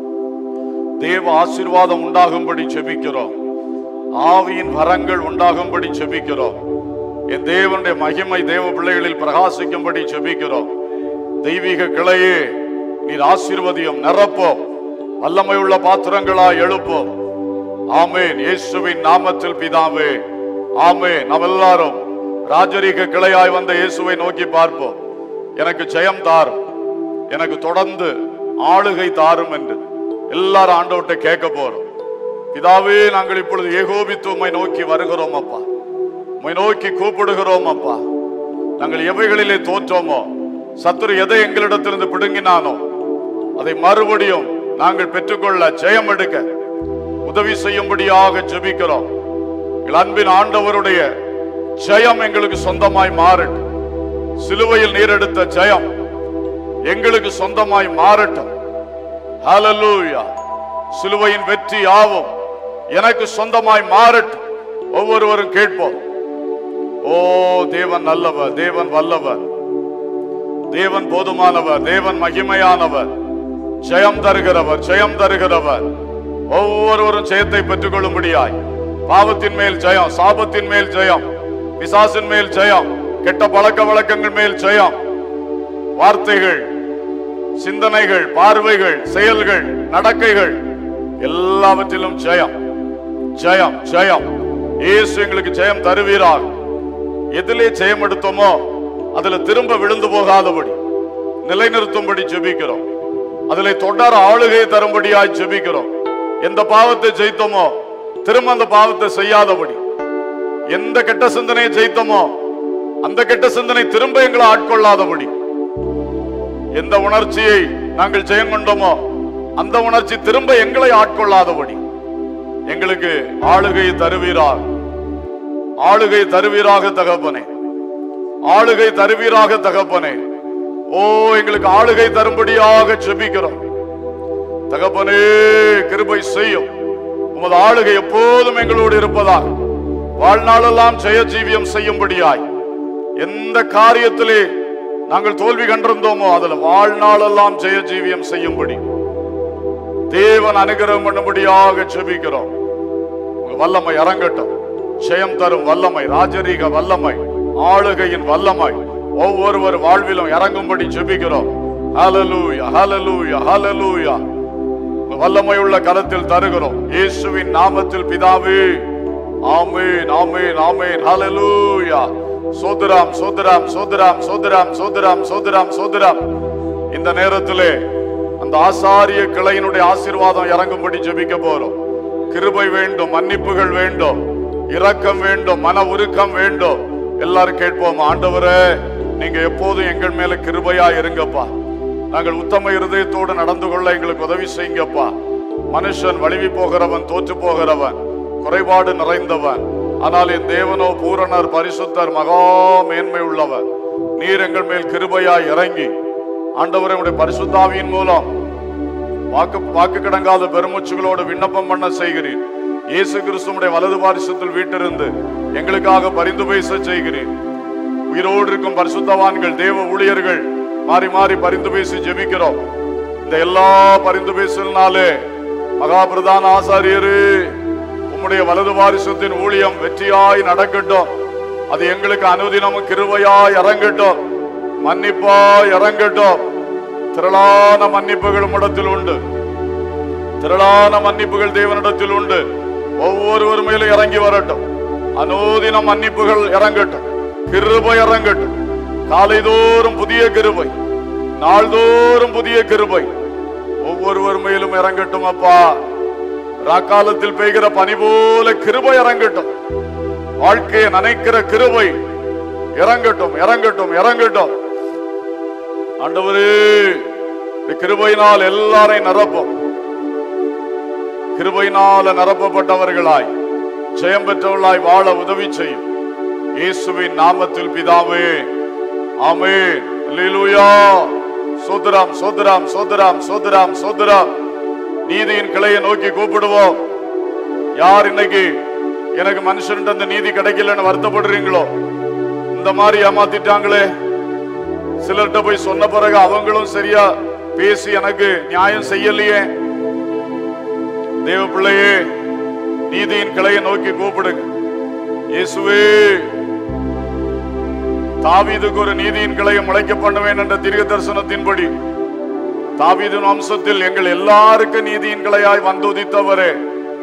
தேவ ஆசீர்வாதம் உண்டாகும்படி செபிக்கிறோம் ஆவியின் வரங்கள் உண்டாகும்படி செபிக்கிறோம் என் தேவனுடைய மகிமை தேவ பிள்ளைகளில் பிரகாசிக்கும்படி செபிக்கிறோம் தெய்வீக கிளையே நீர் ஆசீர்வதியும் நிரப்போம் வல்லமை உள்ள பாத்திரங்களா எழுப்போம் ஆமேன் இயேசுவின் நாமத்தில் பிதாவே ஆமேன் நாம் எல்லாரும் ராஜரீக கிளையாய் வந்த இயேசுவை நோக்கி பார்ப்போம் எனக்கு ஜெயம் தாரும் எனக்கு தொடர்ந்து ஆளுகை தாரும் என்று எல்லாரும் ஆண்டவர்கிட்ட கேட்க போறோம் பிதாவே நாங்கள் இப்பொழுது ஏகோபித்து உம்மை நோக்கி வருகிறோம் அப்பா உம்மை நோக்கி கூப்பிடுகிறோம் அப்பா நாங்கள் எவைகளிலே தோற்றோமோ சத்துரு எதை எங்களிடத்திலிருந்து பிடுங்கினானோ அதை மறுபடியும் நாங்கள் பெற்றுக்கொள்ள ஜெயம் எடுக்க உதவி செய்யும்படியாக ஜெபிக்கிறோம் எங்கள் அன்பின் ஆண்டவருடைய ஜெயம் எங்களுக்கு சொந்தமாய் மாறட்டும் சிலுவையில் நீரெடுத்த ஜெயம் எங்களுக்கு சொந்தமாய் மாறட்டும் ஹalleluya சிலுவையின் வெற்றி யாவும் எனக்கு சொந்தமாய் மாறட்டும் ஒவ்வொருவரும் கேட்போம் ஓ தேவன் நல்லவர் தேவன் வல்லவர் தேவன் போதுமானவர் தேவன் மகிமையானவர் ஜெயம் தருகிறவர் ஜெயம் தருகிறவர் ஒவ்வொருவரும் ஜெயத்தை பெற்றுக் கொள்ளும்படியாய் பாவத்தின் மேல் ஜெயம் சாபத்தின் மேல் ஜெயம் பிசாசின் மேல் ஜெயம் கெட்ட பழக்க வழக்கங்கள் மேல் ஜெயம் வார்த்தைகள் சிந்தனைகள் பார்வைகள் செயல்கள் நடக்கைகள் எல்லாவற்றிலும் ஜெயம் ஜெயம் ஜெயம் இயேசு எங்களுக்கு ஜெயம் தருவீராக எதிலே ஜெயம் எடுத்தோமோ அதுல திரும்ப விழுந்து போகாதபடி நிலைநிறுத்தும்படி ஜெபிக்கிறோம் அதிலே தொடர ஆளுகை தரும்படியாய் ஜெபிக்கிறோம் எந்த பாவத்தை ஜெயித்தோமோ திரும்ப அந்த பாவத்தை செய்யாதபடி எந்த கெட்ட சிந்தனையை ஜெயித்தோமோ அந்த கெட்ட சிந்தனை திரும்ப எங்களை ஆட்கொள்ளாதபடி எந்த உணர்ச்சியை நாங்கள் ஜெயம் கொண்டோமோ அந்த உணர்ச்சி திரும்ப எங்களை ஆட்கொள்ளாதபடி எங்களுக்கு ஆளுகை தருவீராக ஆளுகை தருவீராக தகப்பனே ஆளுகை தருவீராக தகப்பனே ஓ எங்களுக்கு ஆளுகை தரும்படியாக செபிக்கிறோம் தகப்பனே கிருபை செய்யும் உமது ஆளுகை எப்போதும் எங்களோடு இருப்பதாக வாழ்நாளெல்லாம் ஜெய ஜீவியம் செய்யும்படியாய் எந்த காரியத்திலே நாங்கள் தோல்வி கண்டிருந்தோமோ அதுல வாழ்நாளெல்லாம் ஜெய ஜீவியம் செய்யும்படி தேவன் அனுகிரகம் பண்ணும்படியாக செபிக்கிறோம் உங்க வல்லமை இறங்கட்டும் ஜெயம் தரும் வல்லமை ராஜரீக வல்லமை ஆளுகையின் வல்லமை ஒவ்வொருவர் வாழ்விலும் இறங்கும்படி ஜெபிக்கிறோம் ஹalleluya ஹalleluya ஹalleluya உங்க வல்லமை உள்ள கரத்தில் தருகிறோம் இயேசுவின் நாமத்தில் பிதாவே ஆமென் ஆமென் ஆமென் ஹalleluya சோதராம் சோதராம் சோதராம் சோதராம் சோதராம் சோதராம் சோதராம் இந்த நேரத்திலே அந்த ஆசாரிய கிளையினுடைய ஆசீர்வாதம் இறங்கும்படி ஜெபிக்க போறோம் கிருபை வேண்டும் மன்னிப்புகள் வேண்டும் இரக்கம் வேண்டும் மன உருக்கம் வேண்டும் எல்லாரும் கேட்போம் ஆண்டவரே நீங்க எப்போதும் எங்கள் மேல கிருபையா இருங்கப்பா நாங்கள் உத்தம இருதயத்தோடு நடந்து கொள்ள எங்களுக்கு உதவி செய்யுங்கப்பா மனுஷன் வழுவி போகிறவன் தோற்று போகிறவன் குறைபாடு நிறைந்தவன் ஆனால் என் தேவனோ பூரணர் பரிசுத்தர் மகா மேன்மை உள்ளவர் நீர் எங்கள் மேல் கிருபையாய் இறங்கி ஆண்டவரை உடைய பரிசுத்தாவியின் மூலம் வாக்கு வாக்கு கடங்காத பெருமூச்சுகளோடு விண்ணப்பம் பண்ண செய்கிறீர் இயேசு கிறிஸ்துவுடைய வலது பாரிசத்தில் வீட்டிருந்து எங்களுக்காக பரிந்து பேச செய்கிறீர் உயிரோடு இருக்கும் பரிசுத்தவான்கள் தேவ ஊழியர்கள் மாறி மாறி பரிந்து பேசி ஜெபிக்கிறோம் இந்த எல்லா பரிந்து பேசலினாலே மகா பிரதான ஆசாரியரு உம்முடைய வலது வாரிசத்தின் ஊழியம் வெற்றியாய் நடக்கட்டும் அது எங்களுக்கு அனுதினமும் கிருபையாய் இறங்கட்டும் மன்னிப்பாய் இறங்கட்டும் திரளான மன்னிப்புகள் உம்மிடத்தில் உண்டு திரளான மன்னிப்புகள் தேவனிடத்தில் உண்டு ஒவ்வொருவர் மேலும் இறங்கி வரட்டும் அனோதின மன்னிப்புகள் இறங்கட்டும் கிருபை இறங்கட்டும் காலைதோறும் புதிய கிருபை நாள்தோறும் புதிய கிருபை ஒவ்வொருவர் மேலும் இறங்கட்டும் அப்பா ராக்காலத்தில் பெய்கிற பனி போல கிருபை இறங்கட்டும் வாழ்க்கையை நனைக்கிற கிருபை இறங்கட்டும் இறங்கட்டும் இறங்கட்டும் ஆண்டவரே இந்த கிருபையினால் எல்லாரையும் நிரப்பும் கிருபையினால நிரப்பப்பட்டவர்களாய் ஜெயம் பெற்றவர்களாய் வாழ உதவி செய்யும் இயேசுவின் நாமத்தில் பிதாவே ஆமென் அல்லேலூயா சோதராம் சோதராம் சோதராம் சோதராம் சோதராம் நீதியின் கிளையை நோக்கி கூப்பிடுவோம் யார் இன்னைக்கு எனக்கு மனுஷன்ட்டு அந்த நீதி கிடைக்கலன்னு வருத்தப்படுறீங்களோ இந்த மாதிரி ஏமாத்திட்டாங்களே சிலர்கிட்ட போய் சொன்ன பிறகு அவங்களும் சரியா பேசி எனக்கு நியாயம் செய்யலையே தேவ பிள்ளையே நீதியின் கிளையை நோக்கி கூப்பிடுங்க இயேசுவே தாவீதுக்கு ஒரு நீதியின் கிளையை முளைக்க பண்ணுவேன் என்ற தீர்க்க தரிசனத்தின்படி தாவீதின் வம்சத்தில் எங்கள் எல்லாருக்கும் நீதியின் கிளையாய் வந்து உதித்தவரே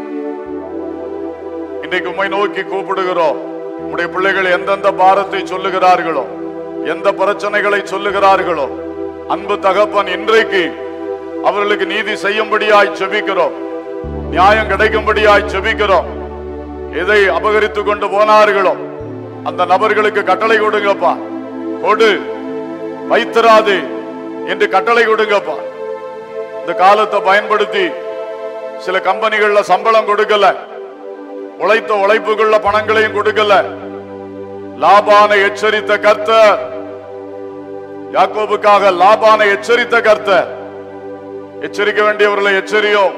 இன்றைக்கு உம்மை நோக்கி கூப்பிடுகிறோம் உம்முடைய பிள்ளைகள் எந்தெந்த பாரத்தை சொல்லுகிறார்களோ எந்த பிரச்சனைகளை சொல்லுகிறார்களோ அன்பு தகப்பன் இன்றைக்கு அவர்களுக்கு நீதி செய்யும்படியாய் செபிக்கிறோம் நியாயம் கிடைக்கும்படியாய் செபிக்கிறோம் எதை அபகரித்து கொண்டு போனார்களோ அந்த நபர்களுக்கு கட்டளை கொடுங்கப்பா கொடு வைத்திராதே என்று கட்டளை கொடுங்கப்பா இந்த காலத்தை பயன்படுத்தி சில கம்பெனிகள்ல சம்பளம் கொடுக்கல உழைத்த உழைப்புக்குள்ள பணங்களையும் கொடுக்கல லாபானை எச்சரித்த கர்த்தர் யாக்கோபுக்காக லாபானை எச்சரித்த கர்த்தர் எச்சரிக்க வேண்டியவர்களை எச்சரியோம்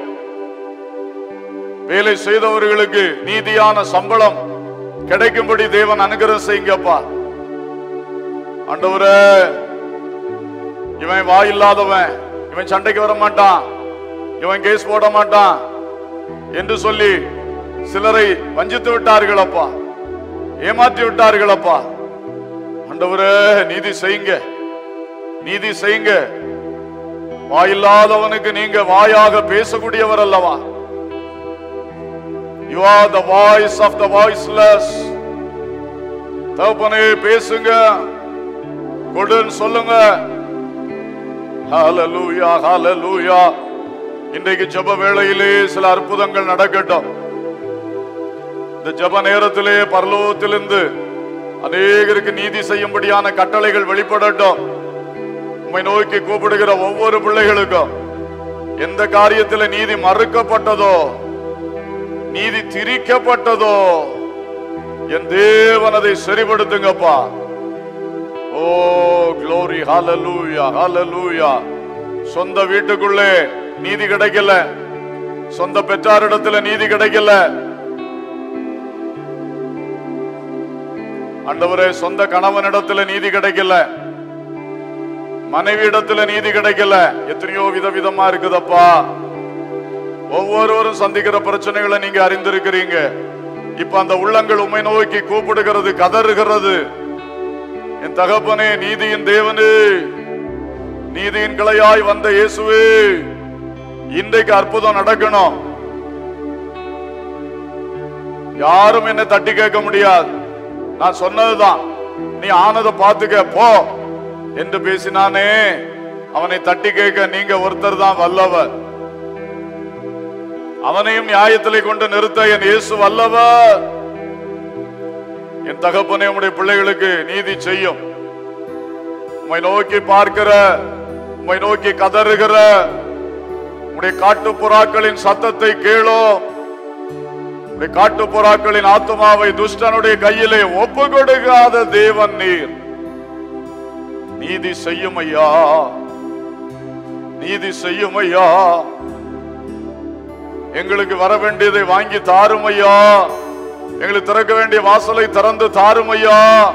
வேலை செய்தவர்களுக்கு நீதியான சம்பளம் கிடைக்கும்படி தேவன் அனுகிரகம் செய்யுங்கப்பா ஆண்டவரே இவன் வாயில்லாதவன் இவன் சண்டைக்கு வர மாட்டான் இவன் கேஸ் போட மாட்டான் என்று சொல்லி சிலரை வஞ்சித்து விட்டார்கள் அப்பா ஏமாற்றி விட்டார்கள் அப்பா ஆண்டவரே நீதி செய்யுங்க நீதி செய்யுங்க வாயில்லாதவனுக்கு நீங்க வாயாக பேசக்கூடியவர் அல்லவா you are the voice of the voiceless தகப்பனே பேசுங்க கொடுன்னு சொல்லுங்க ஹalleluya ஹalleluya இன்றைக்கு ஜெப வேளையிலே சில அற்புதங்கள் நடக்கட்டும் இந்த ஜெப நேரத்திலே பரலோகத்திலிருந்து அநேகருக்கு நீதி செய்யும்படியான கட்டளைகள் வெளிப்படட்டும் உம்மை நோக்கி கூப்பிடுகிற ஒவ்வொரு பிள்ளைகளுக்கும் எந்த காரியத்துல நீதி மறுக்கப்பட்டதோ நீதி திரிக்கப்பட்டதோ என் தேவன் அதை சரிபடுத்துங்கப்பா ஓ க்ளோரி ஹalleluya ஹalleluya சொந்த வீட்டுக்குள்ளே நீதி கிடைக்கல சொந்த பெற்றாரிடத்துல நீதி கிடைக்கல ஆண்டவரே சொந்த கணவனிடத்துல நீதி கிடைக்கல மனைவி இடத்துல நீதி கிடைக்கல எத்தனையோ விதவிதமா இருக்குதப்பா ஒவ்வொருவரும் சந்திக்கிற பிரச்சனைகளை நீங்க அறிந்திருக்கிறீங்க இப்ப அந்த உள்ளங்கள் உண்மை நோக்கி கூப்பிடுகிறது கதறுகிறது என் தகப்பனே நீதியின் தேவனே நீதியின் கிளையாய் வந்த இயேசுவே இன்றைக்கு அற்புதம் நடக்கணும் யாரும் என்னை தட்டி கேட்க முடியாது நான் சொன்னதுதான் நீ ஆனதை பார்த்துக்க போ என்று பேசினானே அவனை தட்டி கேட்க நீங்க ஒருத்தர் தான் வல்லவர் அவனையும் நியாயத்திலே கொண்டு நிறுத்த என் இயேசு வல்லவர் என் தகப்பனே உம்முடைய பிள்ளைகளுக்கு நீதி செய்யும் உம்மை நோக்கி பார்க்கிற உம்மை நோக்கி கதறுகிற உம்முடைய காட்டு புறாக்களின் சத்தத்தை கேளும் உம்முடைய காட்டு புறாக்களின் ஆத்மாவை துஷ்டனுடைய கையிலே ஒப்பு கொடுக்காத தேவன் நீர் நீதி செய்யும் ஐயா நீதி செய்யும் ஐயா எங்களுக்கு வர வேண்டியதை வாங்கி தாரும் ஐயா எங்களுக்கு திறக்க வேண்டிய வாசலை திறந்து தாரும் ஐயா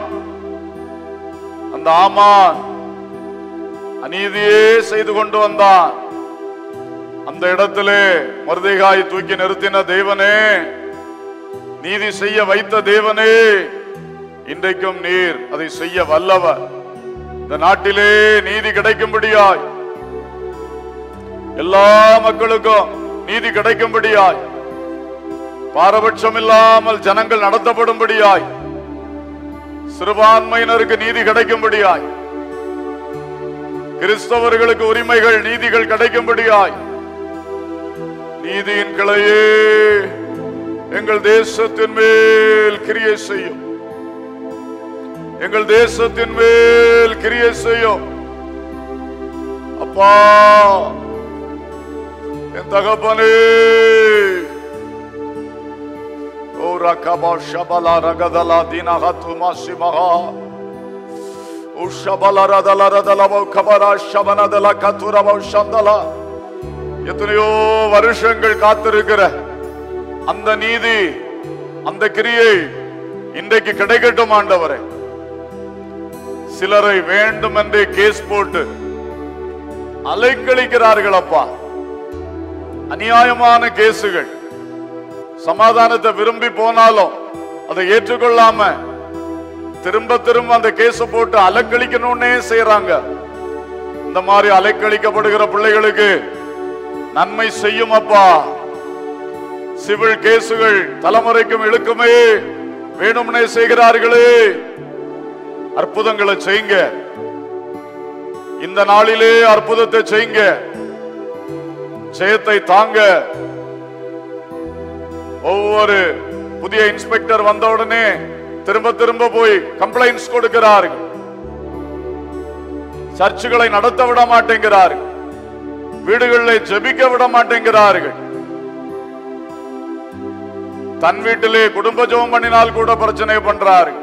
அந்த ஆமான் அநீதியே செய்து கொண்டு வந்தான் அந்த இடத்திலே மருதைகாய் தூக்கி நிறுத்தின தேவனே நீதி செய்ய வைத்த தேவனே இன்றைக்கும் நீர் அதை செய்ய வல்லவர் இந்த நாட்டிலே நீதி கிடைக்கும்படியாய் எல்லா மக்களுக்கும் நீதி கிடைக்கும்படியாய் பாரபட்சம் இல்லாமல் ஜனங்கள் நடத்தப்படும்படியாய் சிறுபான்மையினருக்கு நீதி கிடைக்கும்படியாய் கிறிஸ்தவர்களுக்கு உரிமைகள் நீதிகள் கிடைக்கும்படியாய் நீதியின் கிளையே எங்கள் தேசத்தின் மேல் கிரியை செய்யும் எங்கள் தேசத்தின் மேல் கிரியை செய்யும் அப்பா என் தகப்பனே ஓ ரகபா ஷபலா ரகதலா தீனஹத்து மாசிமஹா ஓ ஷபலா ரதலா ரதலா கபரா ஷபனதலா கத்துரபா ஷந்தலா எத்தனையோ வருஷங்கள் காத்திருக்கிற அந்த நீதி அந்த கிரியை இன்றைக்கு கிடைக்கட்டும் ஆண்டவரே சிலரை வேண்டும் என்றே கேஸ் போட்டு அலைக்கழிக்கிறார்கள் அப்பா அநியாயமான கேசுகள் சமாதானத்தை விரும்பி போனாலும் அதை ஏற்றுக்கொள்ளாம திரும்ப திரும்ப அந்த கேஸ போட்டு அலக்கழிக்கணும்னே செய்யறாங்க இந்த மாதிரி அலைக்கழிக்கப்படுகிற பிள்ளைகளுக்கு நன்மை செய்யும் அப்பா சிவில் கேசுகள் தலைமுறைக்கும் இழுக்குமே வேணும்னே செய்கிறார்களே அற்புதங்களை செய்யுங்க இந்த நாளிலே அற்புதத்தை செய்யுங்க ஜெயத்தை தாங்க ஒவ்வொரு புதிய இன்ஸ்பெக்டர் வந்த உடனே திரும்ப திரும்ப போய் கம்ப்ளைண்ட்ஸ் கொடுக்கிறார்கள் சர்ச்சுகளை நடத்த விட மாட்டேங்கிறார்கள் வீடுகளில் ஜெபிக்க விட மாட்டேங்கிறார்கள் தன் வீட்டிலே குடும்ப ஜெபம் பண்ணினால் கூட பிரச்சனை பண்றார்கள்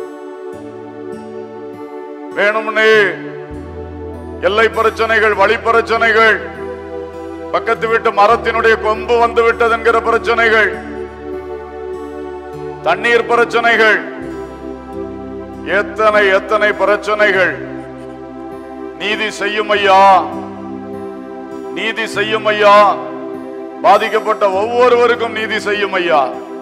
வேணும்னே எல்லை பிரச்சனைகள் வழி பிரச்சனைகள் பக்கத்து வீட்டு மரத்தினுடைய கொம்பு வந்து விட்டது என்கிற பிரச்சனைகள் தண்ணீர் பிரச்சனைகள் எத்தனை எத்தனை பிரச்சனைகள் நீதி செய்யும் ஐயா நீதி செய்யும் ஐயா பாதிக்கப்பட்ட ஒவ்வொருவருக்கும் நீதி செய்யும் ஐயா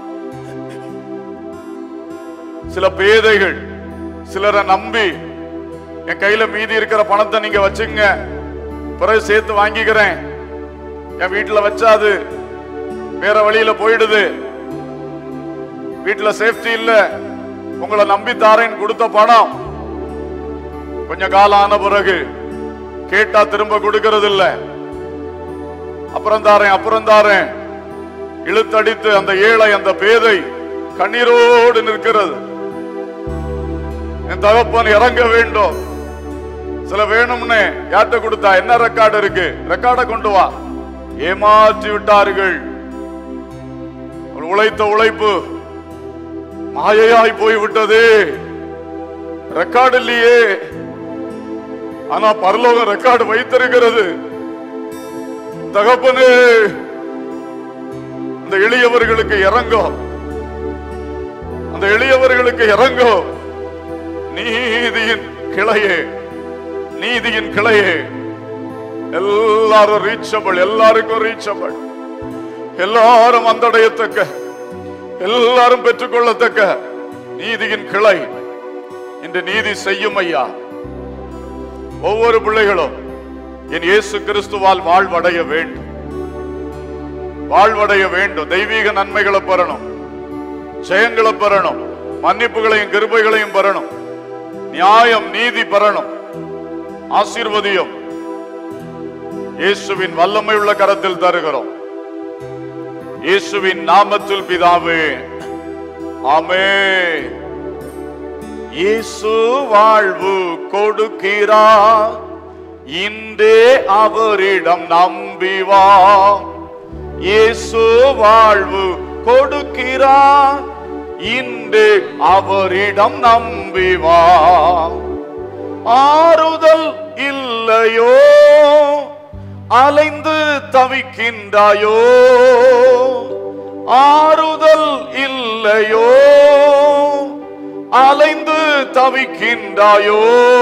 சில பேதைகள் சிலரை நம்பி என் கையில மீதி இருக்கிற பணத்தை நீங்க வச்சுங்க பிறகு சேர்த்து வாங்கிக்கிறேன் என் வீட்டுல வச்சா அது வேற வழியில போயிடுது வீட்டுல சேஃப்டி இல்ல உங்களை நம்பி தாரேன் கொடுத்த பணம் கொஞ்ச காலம் ஆன பிறகு கேட்டா திரும்ப கொடுக்கறது இல்ல அப்புறம் தாரேன் அப்புறம் தாரேன் இழுத்தடித்து அந்த ஏழை அந்த பேதை கண்ணீரோடு நிற்கிறது என் தகப்பன் இறங்க வேண்டும் சில வேணும்னு யார்கிட்ட கொடுத்தா என்ன ரெக்கார்டு இருக்கு ரெக்கார்டை கொண்டு வா ஏமாற்றி விட்டார்கள் அவள் உழைத்த உழைப்பு மாயையாய் போய் விட்டது ரெக்கார்டு இல்லையே ஆனா பரலோகம் ரெக்கார்டு வைத்திருக்கிறது தகப்பனே அந்த எளியவர்களுக்கு இறங்கும் அந்த எளியவர்களுக்கு இறங்கும் நீதியின் கிளையே நீதியின் கிளையே எல்லாரும் ரீச்சபிள் எல்லாருக்கும் ரீச்சபிள் எல்லாரும் வந்தடையத்தக்க எல்லாரும் பெற்றுக்கொள்ளத்தக்க நீதியின் கிளை இன்று நீதி செய்யும் ஐயா ஒவ்வொரு பிள்ளைகளும் என் இயேசு கிறிஸ்துவால் வாழ்வடைய வேண்டும் வாழ்வடைய வேண்டும் தெய்வீக நன்மைகளை பெறணும் ஜெயங்களை பெறணும் மன்னிப்புகளையும் கிருபைகளையும் பெறணும் நியாயம் நீதி பெறணும் ஆசீர்வதியும் இயேசுவின் வல்லமை உள்ள கரத்தில் தருகிறோம் இயேசுவின் நாமத்தில் பிதாவே ஆமே இயேசு வாழ்வு கொடுக்கிறார் இன்றே அவரிடம் நம்பி வா இயேசு வாழ்வு கொடுக்கிறார் இன்று அவரிடம் நம்பி வா ஆறுதல் இல்லையோ அலைந்து தவிக்கின்றாயோ ஆறுதல் இல்லையோ அலைந்து தவிக்கின்றாயோ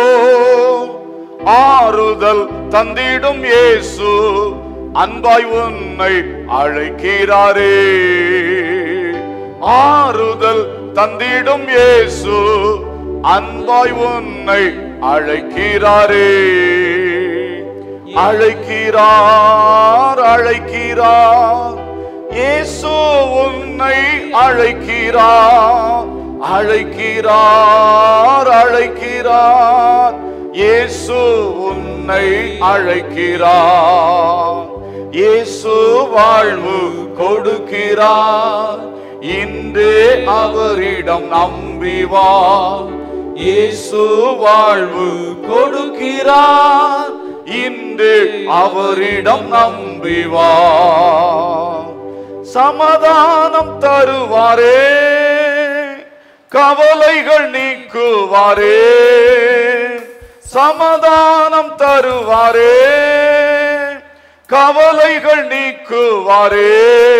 ஆறுதல் தந்திடும் இயேசு அன்பாய் உன்னை அழைக்கிறாரே ஆறுதல் தந்திடும் இயேசு அன்பாய் உன்னை அழைக்கிறாரே அழைக்கிறார் அழைக்கிறார் இயேசு உன்னை அழைக்கிறார் அழைக்கிறார் அழைக்கிறார் இயேசு உன்னை அழைக்கிறார் இயேசு வாழ்வு கொடுக்கிறார் இன்று அவரிடம் நம்பி வா இயேசு வாழ்வு கொடுக்கிறார் இன்று அவரிடம் நம்பி வா சமாதானம் தருவாரே கவலைகள் நீக்குவாரே சமாதானம் தருவாரே கவலைகள் நீக்குவாரே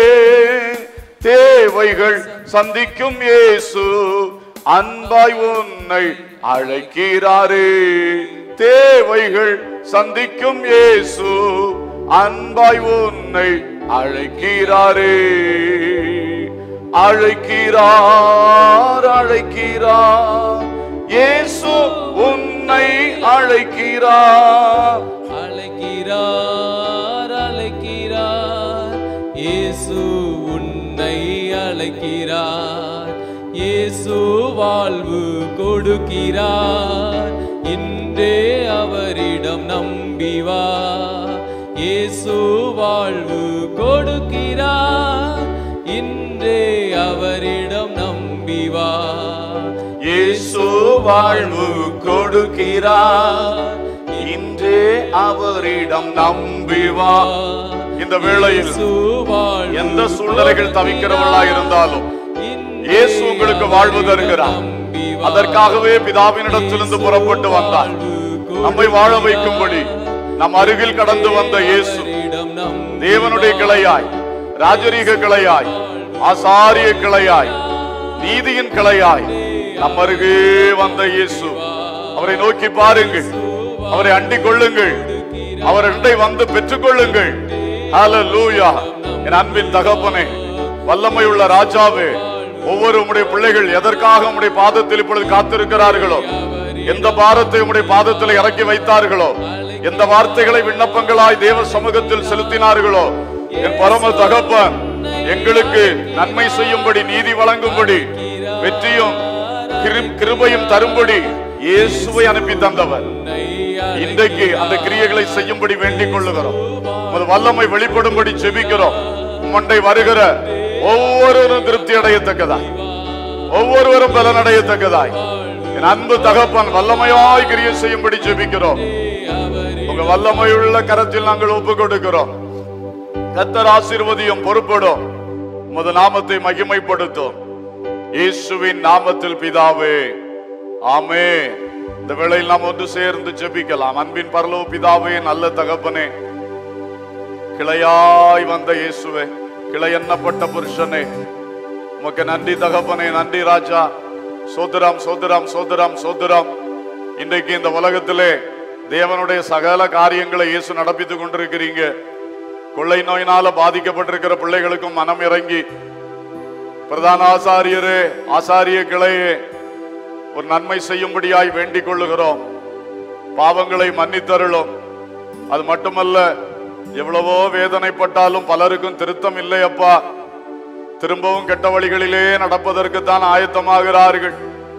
தேவைகள் சந்திக்கும் இயேசு அன்பாய் உன்னை அழைக்கிறாரே தேவைகள் சந்திக்கும் இயேசு அன்பாய் உன்னை அழைக்கிறாரே அழைக்கிறார் அழைக்கிறார் இயேசு உன்னை அழைக்கிறார் அழைக்கிறார் அழைக்கிறார் இயேசு உன்னை அழைக்கிறார் இயேசு வாழ்வு கொடுக்கிறார் இன்றே அவரிடம் நம்பி வா இயேசு வாழ்வு கொடுக்கிறார் இன்றே அவரிடம் நம்பி வா இயேசு வாழ்வு கொடுக்கிறார் இன்றே அவரிடம் நம்பி வா இந்த வேளையில் இயேசு வாழ்வு எந்த சூழ்நிலைகள் தவிக்கிறவர்களாய் இருந்தாலும் இயேசு உங்களுக்கு வாழ்வு தருகிறார் அதற்காகவே பிதாவினிடத்திலிருந்து புறப்பட்டு வந்தார் நம்மை வாழ வைக்கும்படி நம் அருகில் கடந்து வந்த இயேசு தேவனுடைய கிளையாய் ராஜரீக கிளையாய் ஆசாரிய கிளையாய் நீதியின் கிளையாய் நம் அருகே வந்த இயேசு அவரை நோக்கி பாருங்கள் அவரை அண்டிக் கொள்ளுங்கள் அவர் அண்டை வந்து பெற்றுக் கொள்ளுங்கள் ஹalleluya என் அன்பின் தகப்பனே வல்லமையுள்ள ராஜாவே ஒவ்வொரு உம்முடைய பிள்ளைகள் எதற்காக உம்முடைய பாதத்தில் இப்பொழுது காத்திருக்கிறார்களோ எந்த பாரத்தை உம்முடைய பாதத்தில் இறக்கி வைத்தார்களோ எந்த வார்த்தைகளை விண்ணப்பங்களாய் தேவ சமூகத்தில் செலுத்தினார்களோ என் பரம தகப்பன் எங்களுக்கு நன்மை செய்யும்படி நீதி வழங்கும்படி வெற்றியும் கிரு- கிருபையும் தரும்படி இயேசுவை அனுப்பி தந்தவர் இன்றைக்கு அந்த கிரியைகளை செய்யும்படி வேண்டிக் கொள்ளுகிறோம் உமது வல்லமை வெளிப்படும்படி செபிக்கிறோம் மண்டை வருகிற ஒவ்வொருவரும் திருப்தி அடையத்தக்கதாய் ஒவ்வொருவரும் பலனடையத்தக்கதாய் என் அன்பு தகப்பன் வல்லமையாய் கிரியை செய்யும்படி ஜெபிக்கிறோம் உங்க வல்லமையுள்ள கரத்தில் நாங்கள் ஒப்பு கொடுக்கிறோம் கத்தர் ஆசீர்வதியும் பொறுப்படும் உமது நாமத்தை மகிமைப்படுத்தும் இயேசுவின் நாமத்தில் பிதாவே ஆமே இந்த வேளையில் நாம் ஒன்று சேர்ந்து ஜெபிக்கலாம் அன்பின் பரலோ பிதாவே நல்ல தகப்பனே கிளையாய் வந்த இயேசுவே கிளை எண்ணப்பட்ட புருஷனே உமக்கு நன்றி தகப்பனே நன்றி ராஜா சோதரம் சோதரம் சோதரம் சோதரம் இன்றைக்கு இந்த உலகத்திலே தேவனுடைய சகல காரியங்களை இயேசு நடப்பித்துக் கொண்டிருக்கிறீங்க கொள்ளை நோயினால பாதிக்கப்பட்டிருக்கிற பிள்ளைகளுக்கும் மனம் இறங்கி பிரதான ஆசாரியரே ஆசாரிய கிளையே ஒரு நன்மை செய்யும்படியாய் வேண்டிக் கொள்ளுகிறோம் பாவங்களை மன்னித்தருளும் அது மட்டுமல்ல எவ்வளவோ வேதனைப்பட்டாலும் பலருக்கும் திருத்தம் இல்லை அப்பா திரும்பவும் கெட்ட வழிகளிலே நடப்பதற்கு தான் ஆயத்தமாகிறார்கள்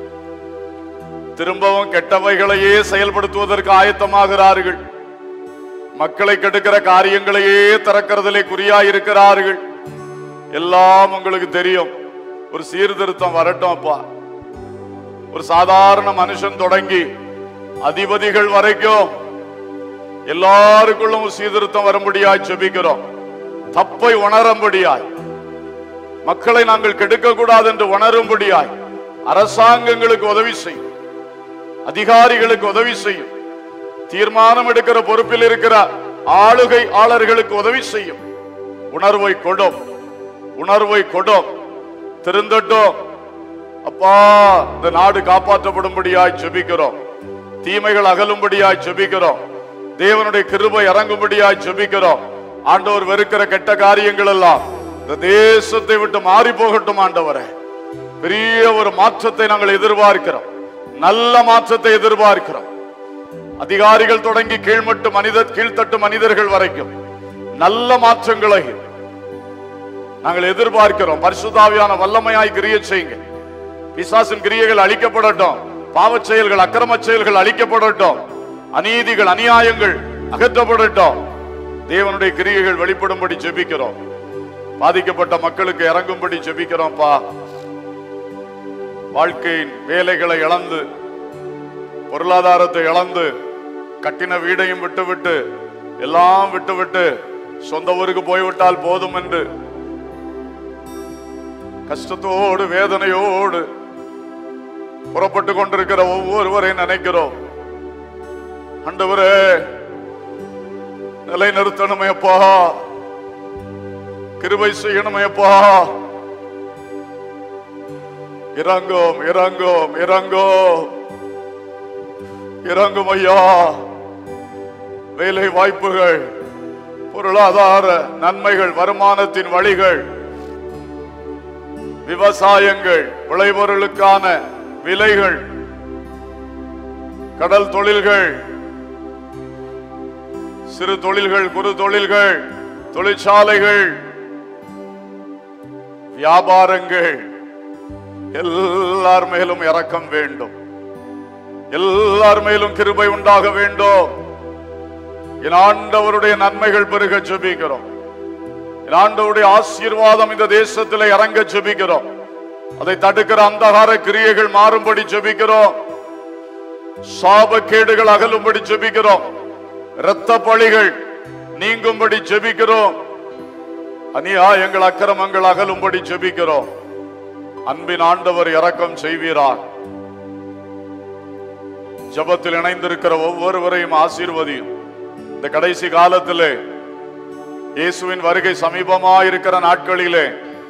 திரும்பவும் கெட்டவைகளையே செயல்படுத்துவதற்கு ஆயத்தமாகிறார்கள் மக்களை கெடுக்கிற காரியங்களையே திறக்கிறதிலே குறியாயிருக்கிறார்கள் எல்லாம் உங்களுக்கு தெரியும் ஒரு சீர்திருத்தம் வரட்டும் அப்பா ஒரு சாதாரண மனுஷன் தொடங்கி அதிபதிகள் வரைக்கும் எல்லாருக்குள்ளும் ஒரு சீர்திருத்தம் வரும்படியாய் ஜெபிக்கிறோம் தப்பை உணரும்படியாய் மக்களை நாங்கள் கெடுக்க கூடாது என்று உணரும்படியாய் அரசாங்கங்களுக்கு உதவி செய்யும் அதிகாரிகளுக்கு உதவி செய்யும் தீர்மானம் எடுக்கிற பொறுப்பில் இருக்கிற ஆளுகை ஆளர்களுக்கு உதவி செய்யும் உணர்வை கொடும் உணர்வை கொடும் திருந்தட்டும் அப்பா இந்த நாடு காப்பாற்றப்படும்படியாய் ஜெபிக்கிறோம் தீமைகள் அகலும்படியாய் ஜெபிக்கிறோம் தேவனுடைய கிருபை இறங்கும்படியாய் ஜெபிக்கிறோம் ஆண்டவர் வெறுக்கிற கெட்ட காரியங்கள் எல்லாம் இந்த தேசத்தை விட்டு மாறி போகட்டும் ஆண்டவரே பெரிய ஒரு மாற்றத்தை நாங்கள் எதிர்பார்க்கிறோம் நல்ல மாற்றத்தை எதிர்பார்க்கிறோம் அதிகாரிகள் தொடங்கி கீழ்மட்டு மனிதர் கீழ்த்தட்டு மனிதர்கள் வரைக்கும் நல்ல மாற்றங்களை நாங்கள் எதிர்பார்க்கிறோம் பரிசுத்தாவியான வல்லமையாய் கிரிய செய்யுங்க பிசாசின் கிரியைகள் அழிக்கப்படட்டும் பாவச் செயல்கள் அக்கிரம செயல்கள் அழிக்கப்படட்டும் அநீதிகள் அநியாயங்கள் அகற்றப்படட்டும் தேவனுடைய கிரியைகள் வெளிப்படும்படி ஜெபிக்கிறோம் பாதிக்கப்பட்ட மக்களுக்கு இறங்கும்படி ஜெபிக்கிறோம்ப்பா வாழ்க்கையின் வேலைகளை இழந்து பொருளாதாரத்தை இழந்து கட்டின வீடையும் விட்டுவிட்டு எல்லாம் விட்டுவிட்டு சொந்த ஊருக்கு போய்விட்டால் போதும் என்று கஷ்டத்தோடு வேதனையோடு புறப்பட்டு கொண்டிருக்கிற ஒவ்வொருவரையும் நினைக்கிறோம் ஆண்டவரே நிலை நிறுத்தணுமே அப்பா கிருபை செய்யணுமே அப்பா இறங்கும் இறங்கும் இறங்கும் இறங்கும் ஐயா வேலை வாய்ப்புகள் பொருளாதார நன்மைகள் வருமானத்தின் வழிகள் விவசாயங்கள் விளைபொருளுக்கான விலைகள் கடல் தொழில்கள் சிறு தொழில்கள் குறு தொழில்கள் தொழிற்சாலைகள் வியாபாரங்கள் எல்லார் மேலும் இரக்கம் வேண்டும் எல்லார் மேலும் கிருபை உண்டாக வேண்டும் என் ஆண்டவருடைய நன்மைகள் பெருக ஜெபிக்கிறோம் என் ஆண்டவருடைய ஆசீர்வாதம் இந்த தேசத்தில் இறங்க ஜெபிக்கிறோம் அதை தடுக்கிற அந்தகார கிரியைகள் மாறும்படி ஜெபிக்கிறோம் சாபக்கேடுகள் அகலும்படி ஜெபிக்கிறோம் இரத்த பழிகள் நீங்கும்படி ஜெபிக்கிறோம் அநியாயங்கள் அக்கிரமங்கள் அகலும்படி ஜெபிக்கிறோம் அன்பின் ஆண்டவர் இரக்கம் செய்வீரார் ஜெபத்தில் இணைந்திருக்கிற ஒவ்வொருவரையும் ஆசீர்வதியும் இந்த கடைசி காலத்திலே இயேசுவின் வருகை சமீபமாயிருக்கிற நாட்களிலே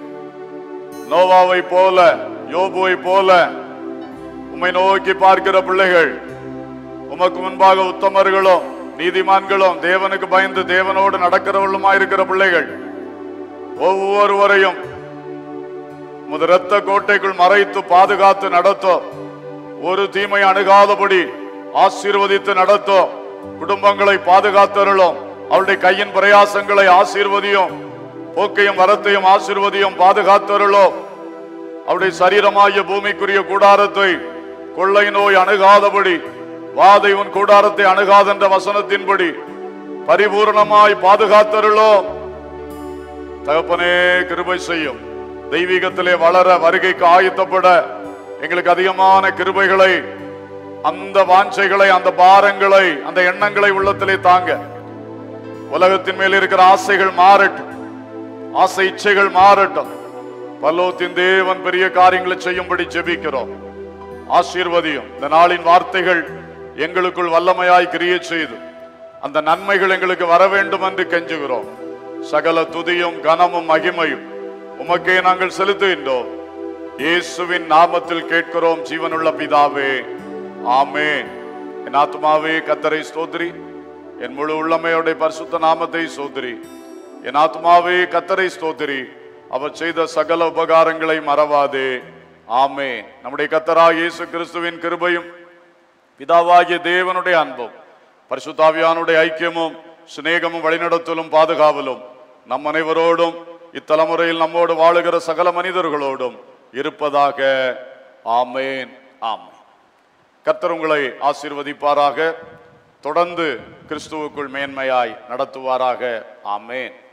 நோவாவை போல யோபுவை போல உம்மை நோக்கி பார்க்கிற பிள்ளைகள் உமக்கு முன்பாக உத்தமர்களும் நீதிமான்களும் தேவனுக்கு பயந்து தேவனோடு நடக்கிறவர்களுமாயிருக்கிற பிள்ளைகள் ஒவ்வொருவரையும் உமது இரத்த கோட்டைக்குள் மறைத்து பாதுகாத்து நடத்தும் ஒரு தீமை அணுகாதபடி ஆசீர்வதித்து நடத்தும் குடும்பங்களை பாதுகாத்தருளும் அவருடைய கையின் பிரயாசங்களை ஆசீர்வதியும் போக்கையும் வரத்தையும் ஆசீர்வதியும் பாதுகாத்தருளும் அவருடைய சரீரமாகிய பூமிக்குரிய கூடாரத்தை கொள்ளை நோய் அணுகாதபடி வாதை உன் கூடாரத்தை அணுகாதென்ற வசனத்தின்படி பரிபூரணமாய் பாதுகாத்தருளும் தகப்பனே கிருபை செய்யும் தெய்வீகத்திலே வளர வருகைக்கு ஆயத்தப்பட எங்களுக்கு அதிகமான கிருபைகளை அந்த வாஞ்சைகளை அந்த பாரங்களை அந்த எண்ணங்களை உள்ளத்திலே தாங்க உலகத்தின் மேல் இருக்கிற ஆசைகள் மாறட்டும் ஆசை இச்சைகள் மாறட்டும் பல்லோத்தின் தேவன் பெரிய காரியங்களை செய்யும்படி ஜெபிக்கிறோம் ஆசீர்வதியும் இந்த நாளின் வார்த்தைகள் எங்களுக்குள் வல்லமையாய் கிரியை செய்து அந்த நன்மைகள் எங்களுக்கு வர வேண்டும் என்று கெஞ்சுகிறோம் சகல துதியும் கனமும் மகிமையும் உமக்கே நாங்கள் செலுத்துகின்றோம் இயேசுவின் நாமத்தில் கேட்கிறோம் ஜீவனுள்ள பிதாவே ஆமே என் ஆத்மாவே கத்தரை ஸ்தோத்திரி என் முழு உள்ளமையோட பரிசுத்த நாமத்தை ஸ்தோத்திரி என் ஆத்மாவே கத்தரை ஸ்தோத்திரி அவர் செய்த சகல உபகாரங்களை மறவாதே ஆமே நம்முடைய கத்தராக இயேசு கிறிஸ்துவின் கிருபையும் பிதாவாகிய தேவனுடைய அன்பும் பரிசுத்தாவியானுடைய ஐக்கியமும் சிநேகமும் வழிநடத்தலும் பாதுகாவலும் நம் அனைவரோடும் இத்தலைமுறையில் நம்மோடு வாழுகிற சகல மனிதர்களோடும் இருப்பதாக ஆமேன் ஆமேன் கர்த்தர் உங்களை ஆசீர்வதிப்பாராக தொடர்ந்து கிறிஸ்துவுக்குள் மேன்மையாய் நடத்துவாராக ஆமேன்